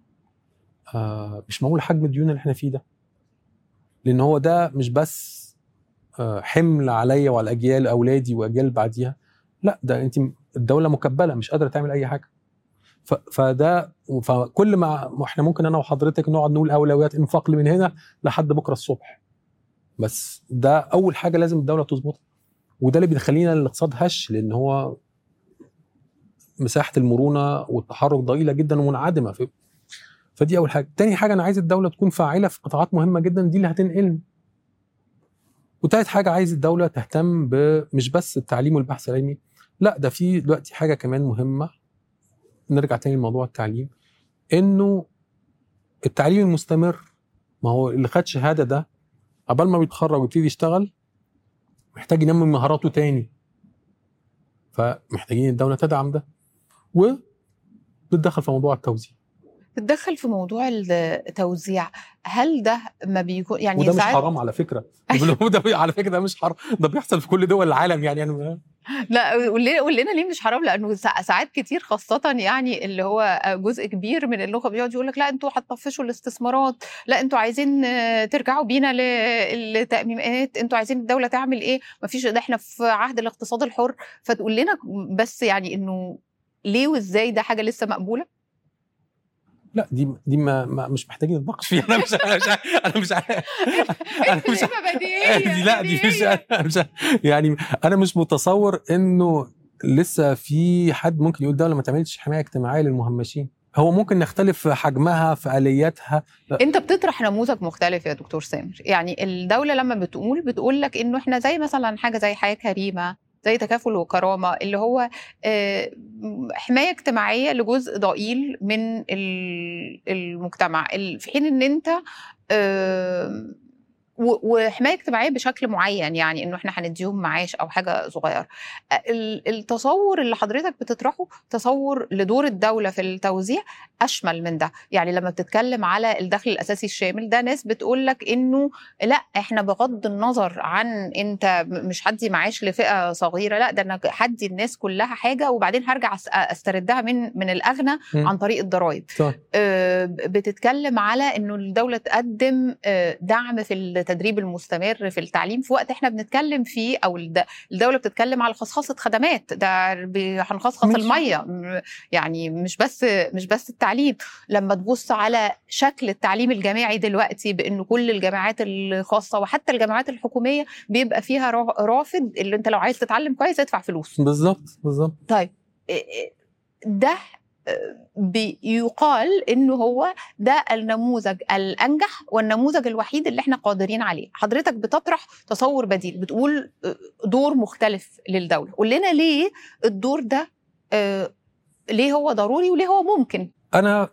آه مش معقول حجم الديون اللي احنا فيه ده لان هو ده مش بس آه حمل عليا وعلى اجيال اولادي واجيال بعديها لا ده انت الدوله مكبله مش قادره تعمل اي حاجه ف- فده فكل ما ما احنا ممكن انا وحضرتك نقعد نقول اولويات انفاق لي من هنا لحد بكره الصبح بس ده اول حاجه لازم الدوله تظبطها وده اللي بيخلينا الاقتصاد هش لان هو مساحه المرونه والتحرك ضئيله جدا ومنعدمه في فدي اول حاجه تاني حاجه انا عايز الدوله تكون فاعله في قطاعات مهمه جدا دي اللي هتنقلني وتالت حاجه عايز الدوله تهتم ب مش بس التعليم والبحث العلمي لا ده في دلوقتي حاجه كمان مهمه نرجع تاني لموضوع التعليم انه التعليم المستمر ما هو اللي خد شهاده ده قبل ما بيتخرج ويبتدي يشتغل محتاج ينمي مهاراته تاني فمحتاجين الدوله تدعم ده وبتدخل في موضوع التوزيع تتدخل في موضوع التوزيع هل ده ما بيكون يعني وده مش ساعات حرام على فكره بيقولوا ده بي- على فكره ده مش حرام ده بيحصل في كل دول العالم يعني يعني لا قول لنا قول لنا ليه مش حرام لانه سا- ساعات كتير خاصه يعني اللي هو جزء كبير من اللغه بيقعد يقول لك لا انتوا هتطفشوا الاستثمارات لا انتوا عايزين آه، ترجعوا بينا للتاميمات انتوا عايزين الدوله تعمل ايه ما فيش ده احنا في عهد الاقتصاد الحر فتقول لنا بس يعني انه ليه وازاي ده حاجه لسه مقبوله لا دي دي ما, ما مش محتاجين نتناقش فيها انا مش انا مش انا مش انا مش دي لا دي مش أنا مش يعني انا مش متصور انه لسه في حد ممكن يقول دوله ما تعملش حمايه اجتماعيه للمهمشين هو ممكن نختلف في حجمها في الياتها انت بتطرح نموذج مختلف يا دكتور سامر يعني الدوله لما بتقول بتقول لك انه احنا زي مثلا حاجه زي حياه كريمه زي تكافل وكرامه اللي هو آه، حمايه اجتماعيه لجزء ضئيل من ال- المجتمع ال- في حين ان انت آه، و- وحمايه اجتماعيه بشكل معين يعني انه احنا هنديهم معاش او حاجه صغيره ال- التصور اللي حضرتك بتطرحه تصور لدور الدوله في التوزيع اشمل من ده يعني لما بتتكلم على الدخل الاساسي الشامل ده ناس بتقول لك انه لا احنا بغض النظر عن انت م- مش هدي معاش لفئه صغيره لا ده انا هدي الناس كلها حاجه وبعدين هرجع أس- استردها من من الاغنى مم. عن طريق الضرائب صح. آه، بتتكلم على انه الدوله تقدم آه، دعم في التدريب المستمر في التعليم في وقت احنا بنتكلم فيه او الد- الدوله بتتكلم على خصخصه خدمات ده ب- هنخصخص ماشي. الميه م- يعني مش بس مش بس التعليم لما تبص على شكل التعليم الجامعي دلوقتي بانه كل الجامعات الخاصه وحتى الجامعات الحكوميه بيبقى فيها را- رافد اللي انت لو عايز تتعلم كويس ادفع فلوس بالظبط بالظبط طيب إيه- إيه، ده آه، بيقال انه هو ده النموذج الانجح والنموذج الوحيد اللي احنا قادرين عليه حضرتك بتطرح تصور بديل بتقول آه، دور مختلف للدوله قول لنا ليه الدور ده آه، ليه هو ضروري وليه هو ممكن انا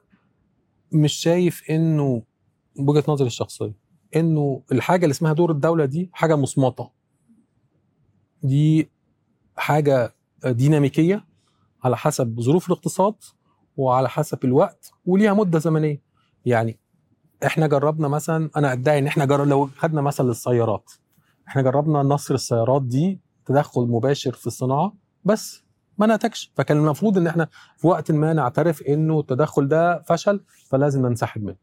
مش شايف انه بوجهه نظري الشخصيه انه الحاجه اللي اسمها دور الدوله دي حاجه مصمته دي حاجه ديناميكيه على حسب ظروف الاقتصاد وعلى حسب الوقت وليها مده زمنيه يعني احنا جربنا مثلا انا ادعي ان احنا جرب لو خدنا مثلا للسيارات احنا جربنا نصر السيارات دي تدخل مباشر في الصناعه بس ما نتجش فكان المفروض ان احنا في وقت ما نعترف انه التدخل ده فشل فلازم ننسحب منه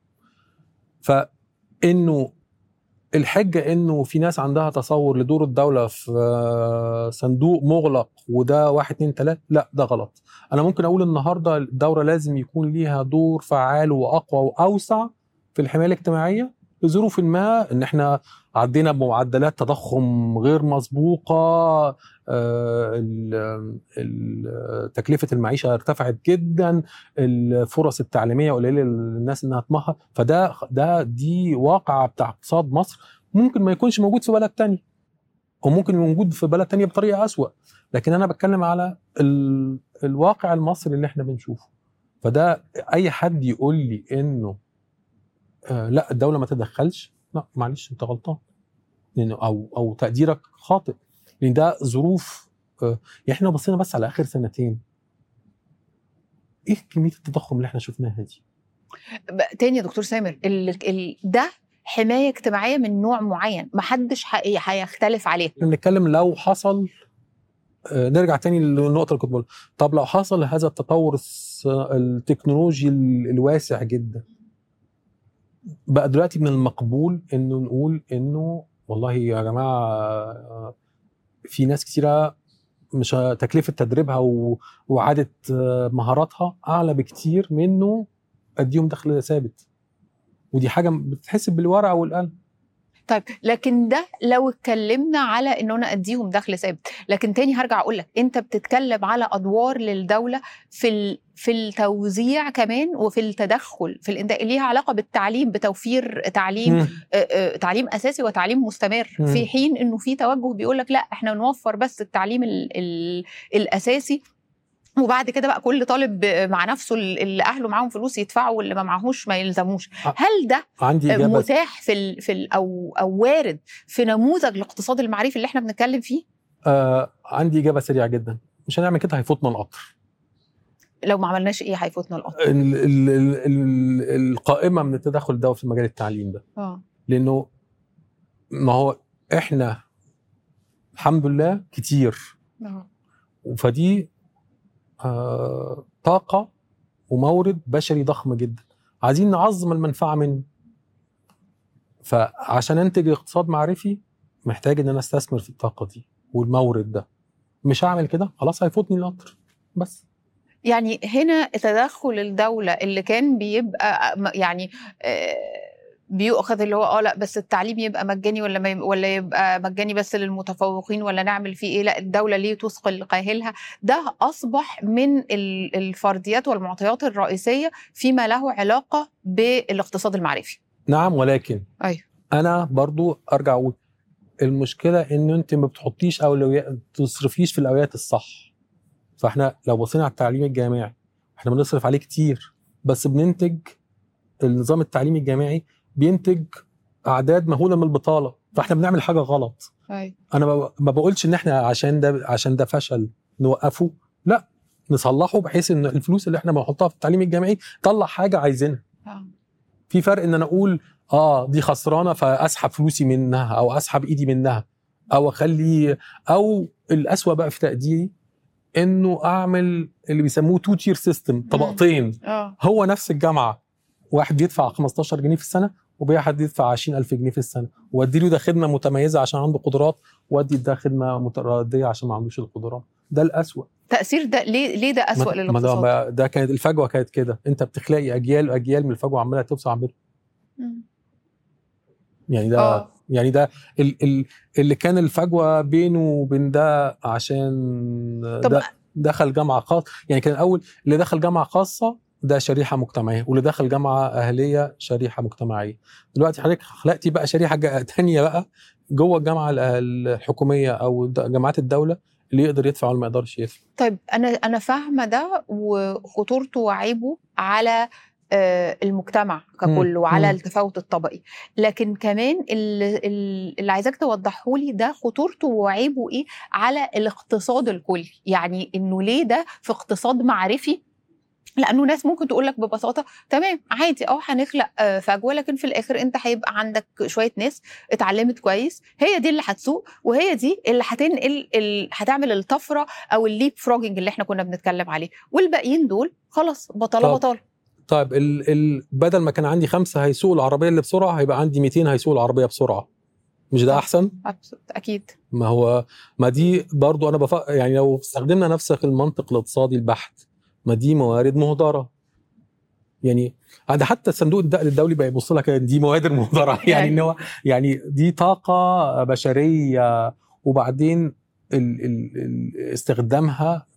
فانه الحجه انه في ناس عندها تصور لدور الدوله في صندوق مغلق وده واحد اتنين تلاته لا ده غلط انا ممكن اقول النهارده الدوله لازم يكون ليها دور فعال واقوى واوسع في الحمايه الاجتماعيه لظروف ما ان احنا عدينا بمعدلات تضخم غير مسبوقه آه، ال- ال- تكلفه المعيشه ارتفعت جدا الفرص التعليميه قليله للناس انها تمهر فده ده دي واقعه بتاع اقتصاد مصر ممكن ما يكونش موجود في بلد تاني وممكن يكون موجود في بلد تانية بطريقه أسوأ لكن انا بتكلم على ال... الواقع المصري اللي احنا بنشوفه فده اي حد يقول لي انه آه لا الدوله ما تدخلش لا معلش انت غلطان لانه او او تقديرك خاطئ لان ده ظروف آه يعني احنا لو بصينا بس على اخر سنتين ايه كميه التضخم اللي احنا شفناها دي ب- تاني يا دكتور سامر ال... ال... ده حمايه اجتماعيه من نوع معين محدش ح- هيختلف عليه احنا بنتكلم لو حصل آه، نرجع تاني للنقطة اللي كنت بقولها طب لو حصل هذا التطور الس- التكنولوجي ال- الواسع جدا بقى دلوقتي من المقبول انه نقول انه والله يا جماعة آه، في ناس كتيرة مش ه- تكلفة تدريبها و- وإعادة آه، مهاراتها أعلى بكتير منه أديهم دخل ثابت ودي حاجة بتتحسب بالورقة والقلم طيب لكن ده لو اتكلمنا على ان انا اديهم دخل ثابت لكن تاني هرجع اقول لك انت بتتكلم على ادوار للدوله في ال... في التوزيع كمان وفي التدخل في الإنتاج ليها علاقه بالتعليم بتوفير تعليم مم. آه، آه، تعليم اساسي وتعليم مستمر مم. في حين انه في توجه بيقول لك لا احنا نوفر بس التعليم ال ال الاساسي وبعد كده بقى كل طالب مع نفسه اللي اهله معاهم فلوس يدفعوا واللي ما معهوش ما يلزموش آه. هل ده عندي إجابة متاح في ال في ال او او وارد في نموذج الاقتصاد المعرفي اللي احنا بنتكلم فيه آه عندي إجابة سريعة جدا مش هنعمل كده هيفوتنا القطر لو ما عملناش ايه هيفوتنا القطر ال- ال- ال- ال- القائمه من التدخل الدولي في مجال التعليم ده اه لانه ما هو احنا الحمد لله كتير آه. فدي آه طاقه ومورد بشري ضخم جدا عايزين نعظم المنفعه منه فعشان انتج اقتصاد معرفي محتاج ان انا استثمر في الطاقه دي والمورد ده مش هعمل كده خلاص هيفوتني القطر بس يعني هنا تدخل الدولة اللي كان بيبقى م- يعني آه، بيؤخذ اللي هو اه لا بس التعليم يبقى مجاني ولا ما يب- ولا يبقى مجاني بس للمتفوقين ولا نعمل فيه ايه لا الدولة ليه تثقل قاهلها ده اصبح من ال- الفرديات والمعطيات الرئيسية فيما له علاقة بالاقتصاد المعرفي نعم ولكن ايوه انا برضو ارجع اقول المشكله ان انت ما بتحطيش اولويات تصرفيش في الاولويات الصح فاحنا لو بصينا على التعليم الجامعي احنا بنصرف عليه كتير بس بننتج النظام التعليمي الجامعي بينتج اعداد مهوله من البطاله فاحنا بنعمل حاجه غلط ايوه انا ما- ما بقولش ان احنا عشان ده عشان ده فشل نوقفه لا نصلحه بحيث ان الفلوس اللي احنا بنحطها في التعليم الجامعي تطلع حاجه عايزينها آه. في فرق ان انا اقول اه دي خسرانه فاسحب فلوسي منها او اسحب ايدي منها او اخلي او الاسوأ بقى في تقديري انه اعمل اللي بيسموه تو تير سيستم طبقتين اه هو نفس الجامعه واحد بيدفع 15 جنيه في السنه وواحد يدفع 20000 جنيه في السنه وادي له ده خدمه متميزه عشان عنده قدرات وادي ده خدمه مترديه عشان ما عندوش القدرات ده الاسوأ تأثير ده ليه ليه ده أسوأ ما- ما ده, للاقتصاد؟ ما ده كانت الفجوه كانت كده انت بتخلقي اجيال واجيال من الفجوه عماله توسع بينهم مم. يعني ده اه يعني ده ال ال اللي كان الفجوه بينه وبين ده عشان طب ده دخل جامعه خاص يعني كان الاول اللي دخل جامعه خاصه ده شريحه مجتمعيه واللي دخل جامعه اهليه شريحه مجتمعيه دلوقتي حضرتك خلقتي بقى شريحه جا- تانية بقى جوه الجامعه ال- الحكوميه او د- جامعات الدوله اللي يقدر يدفع واللي ما يقدرش يدفع طيب انا انا فاهمه ده وخطورته وعيبه على آه، المجتمع ككل مم. وعلى مم. التفاوت الطبقي لكن كمان اللي, اللي عايزاك توضحه لي ده خطورته وعيبه ايه على الاقتصاد الكلي يعني انه ليه ده في اقتصاد معرفي لانه ناس ممكن تقول لك ببساطه تمام عادي اه هنخلق آه، فجوه لكن في الاخر انت هيبقى عندك شويه ناس اتعلمت كويس هي دي اللي هتسوق وهي دي اللي هتنقل ال- هتعمل الطفره او الليب فروجنج اللي احنا كنا بنتكلم عليه والباقيين دول خلاص بطاله طب. بطاله طيب ال ال بدل ما كان عندي خمسه هيسوقوا العربيه اللي بسرعه هيبقى عندي 200 هيسوقوا العربيه بسرعه مش ده طب. احسن؟ اكيد ما هو ما دي برضو انا بف... يعني لو استخدمنا نفس المنطق الاقتصادي البحت ما دي موارد مهدره يعني عند حتى الصندوق النقد الدولي بقى يبص لك دي موارد مهدره يعني ان هو يعني دي طاقه بشريه وبعدين ال... ال... ال... استخدامها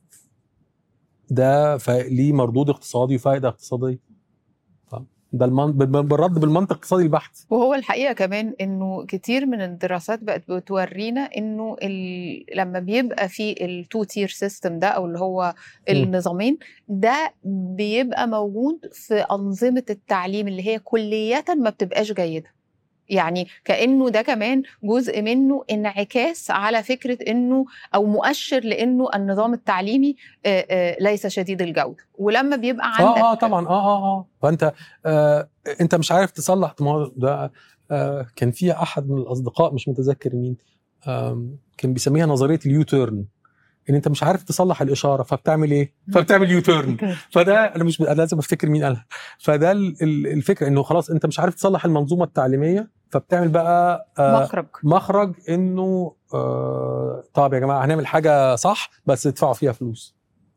ده ف... ليه مردود اقتصادي وفائده اقتصاديه طب ده المن... بال- بالرد بالمنطق الاقتصادي البحت وهو الحقيقه كمان انه كتير من الدراسات بقت بتورينا انه ال... لما بيبقى في التو تير سيستم ده او اللي هو النظامين ده بيبقى موجود في انظمه التعليم اللي هي كليا ما بتبقاش جيده يعني كانه ده كمان جزء منه انعكاس على فكره انه او مؤشر لانه النظام التعليمي آه، آه، ليس شديد الجوده ولما بيبقى عندك اه اه طبعا اه اه اه فانت آه انت مش عارف تصلح ما هو ده آه كان في احد من الاصدقاء مش متذكر مين آم، كان بيسميها نظريه اليو تيرن ان انت مش عارف تصلح الاشاره فبتعمل ايه؟ فبتعمل يو تيرن فده انا مش أنا لازم افتكر مين قالها فده ال- ال- الفكره انه خلاص انت مش عارف تصلح المنظومه التعليميه فبتعمل بقى آه مخرج مخرج انه آه طب يا جماعه هنعمل حاجه صح بس ادفعوا فيها فلوس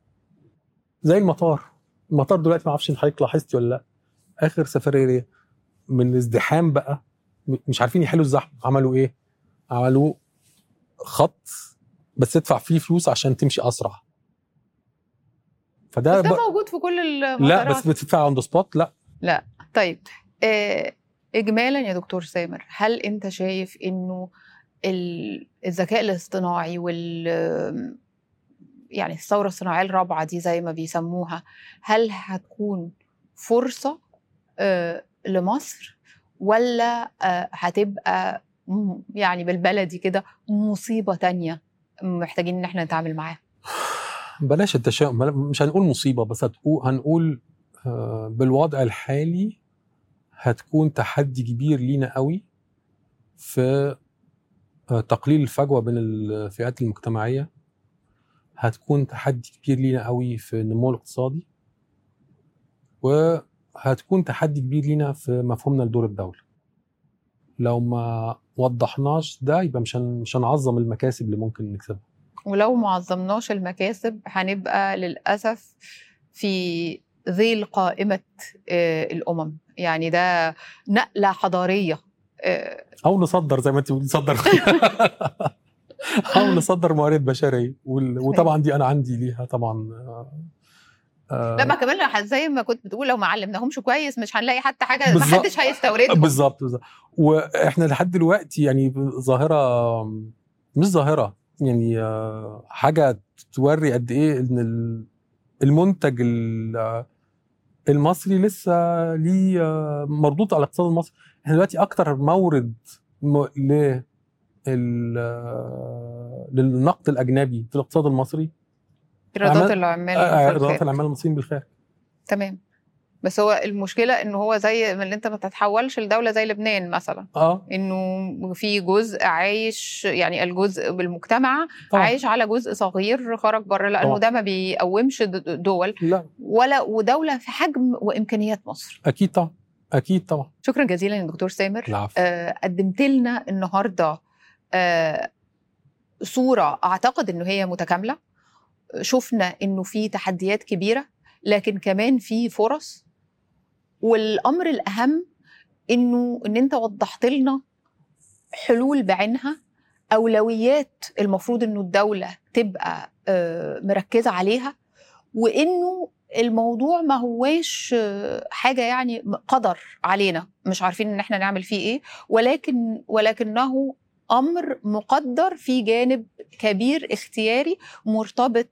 زي المطار المطار دلوقتي ما اعرفش إن حضرتك لاحظتي ولا لا اخر سفريه ليا من ازدحام بقى م- مش عارفين يحلوا الزحمه عملوا ايه عملوا خط بس تدفع فيه فلوس عشان تمشي اسرع فده بس ب... ده موجود في كل المطارات لا بس بتدفع اون ذا سبوت لا طيب آه، اجمالا يا دكتور سامر هل انت شايف انه ال- الذكاء الاصطناعي وال يعني الثوره الصناعيه الرابعه دي زي ما بيسموها هل هتكون فرصه آه، لمصر ولا آه، هتبقى م- يعني بالبلدي كده مصيبه تانية محتاجين ان احنا نتعامل معاها بلاش التشاؤم بلا- مش هنقول مصيبه بس هتقول هنقول آه، بالوضع الحالي هتكون تحدي كبير لينا قوي في آه، تقليل الفجوه بين الفئات المجتمعيه هتكون تحدي كبير لينا قوي في النمو الاقتصادي وهتكون تحدي كبير لينا في مفهومنا لدور الدوله لو ما وضحناش ده يبقى مش هن- مش هنعظم المكاسب اللي ممكن نكسبها ولو ما عظمناش المكاسب هنبقى للأسف في ذيل قائمة آه، الأمم يعني ده نقلة حضارية آه، او نصدر زي ما انت بتقولي نصدر او نصدر موارد بشريه وال- وطبعا دي انا عندي ليها طبعا آه، آه، لا ما كمان لو- زي ما كنت بتقول لو ما علمناهمش كويس مش هنلاقي حتى حاجة ما بالظبط. حدش هيستوردهم بالظبط بالظبط واحنا لحد دلوقتي يعني ظاهره مش ظاهره يعني آه، حاجه توري قد ايه ان ال- المنتج ال- المصري لسه ليه آه، مردود على الاقتصاد المصري احنا دلوقتي اكتر مورد م- ل ال- آه، للنقد الاجنبي في الاقتصاد المصري إيرادات عمل- العمال آه، في ايرادات الخارج. العمال المصريين بالخارج تمام بس هو المشكلة إن هو زي ما اللي أنت ما تتحولش لدولة زي لبنان مثلا اه إنه في جزء عايش يعني الجزء بالمجتمع طبعا عايش على جزء صغير خرج بره لانه طبعا. ده ما بيقومش د- دول لا ولا ودوله في حجم وامكانيات مصر اكيد طبعا اكيد طبعا شكرا جزيلا يا دكتور سامر العفو آه قدمت لنا النهارده آه صوره اعتقد انه هي متكامله شفنا انه في تحديات كبيره لكن كمان في فرص والامر الاهم انه ان انت وضحت لنا حلول بعينها اولويات المفروض انه الدوله تبقى آه، مركزه عليها وانه الموضوع ما هواش آه، حاجه يعني قدر علينا مش عارفين ان احنا نعمل فيه ايه ولكن ولكنه امر مقدر في جانب كبير اختياري مرتبط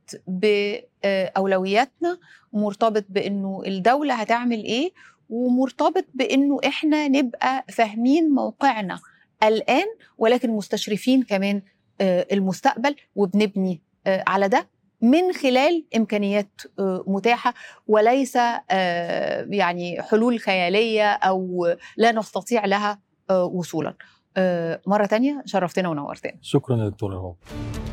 باولوياتنا مرتبط بانه الدوله هتعمل ايه ومرتبط بانه احنا نبقى فاهمين موقعنا الان ولكن مستشرفين كمان آه، المستقبل وبنبني آه، على ده من خلال امكانيات آه، متاحه وليس آه، يعني حلول خياليه او لا نستطيع لها آه، وصولا آه، مره تانية شرفتنا ونورتنا شكرا يا دكتور رهاب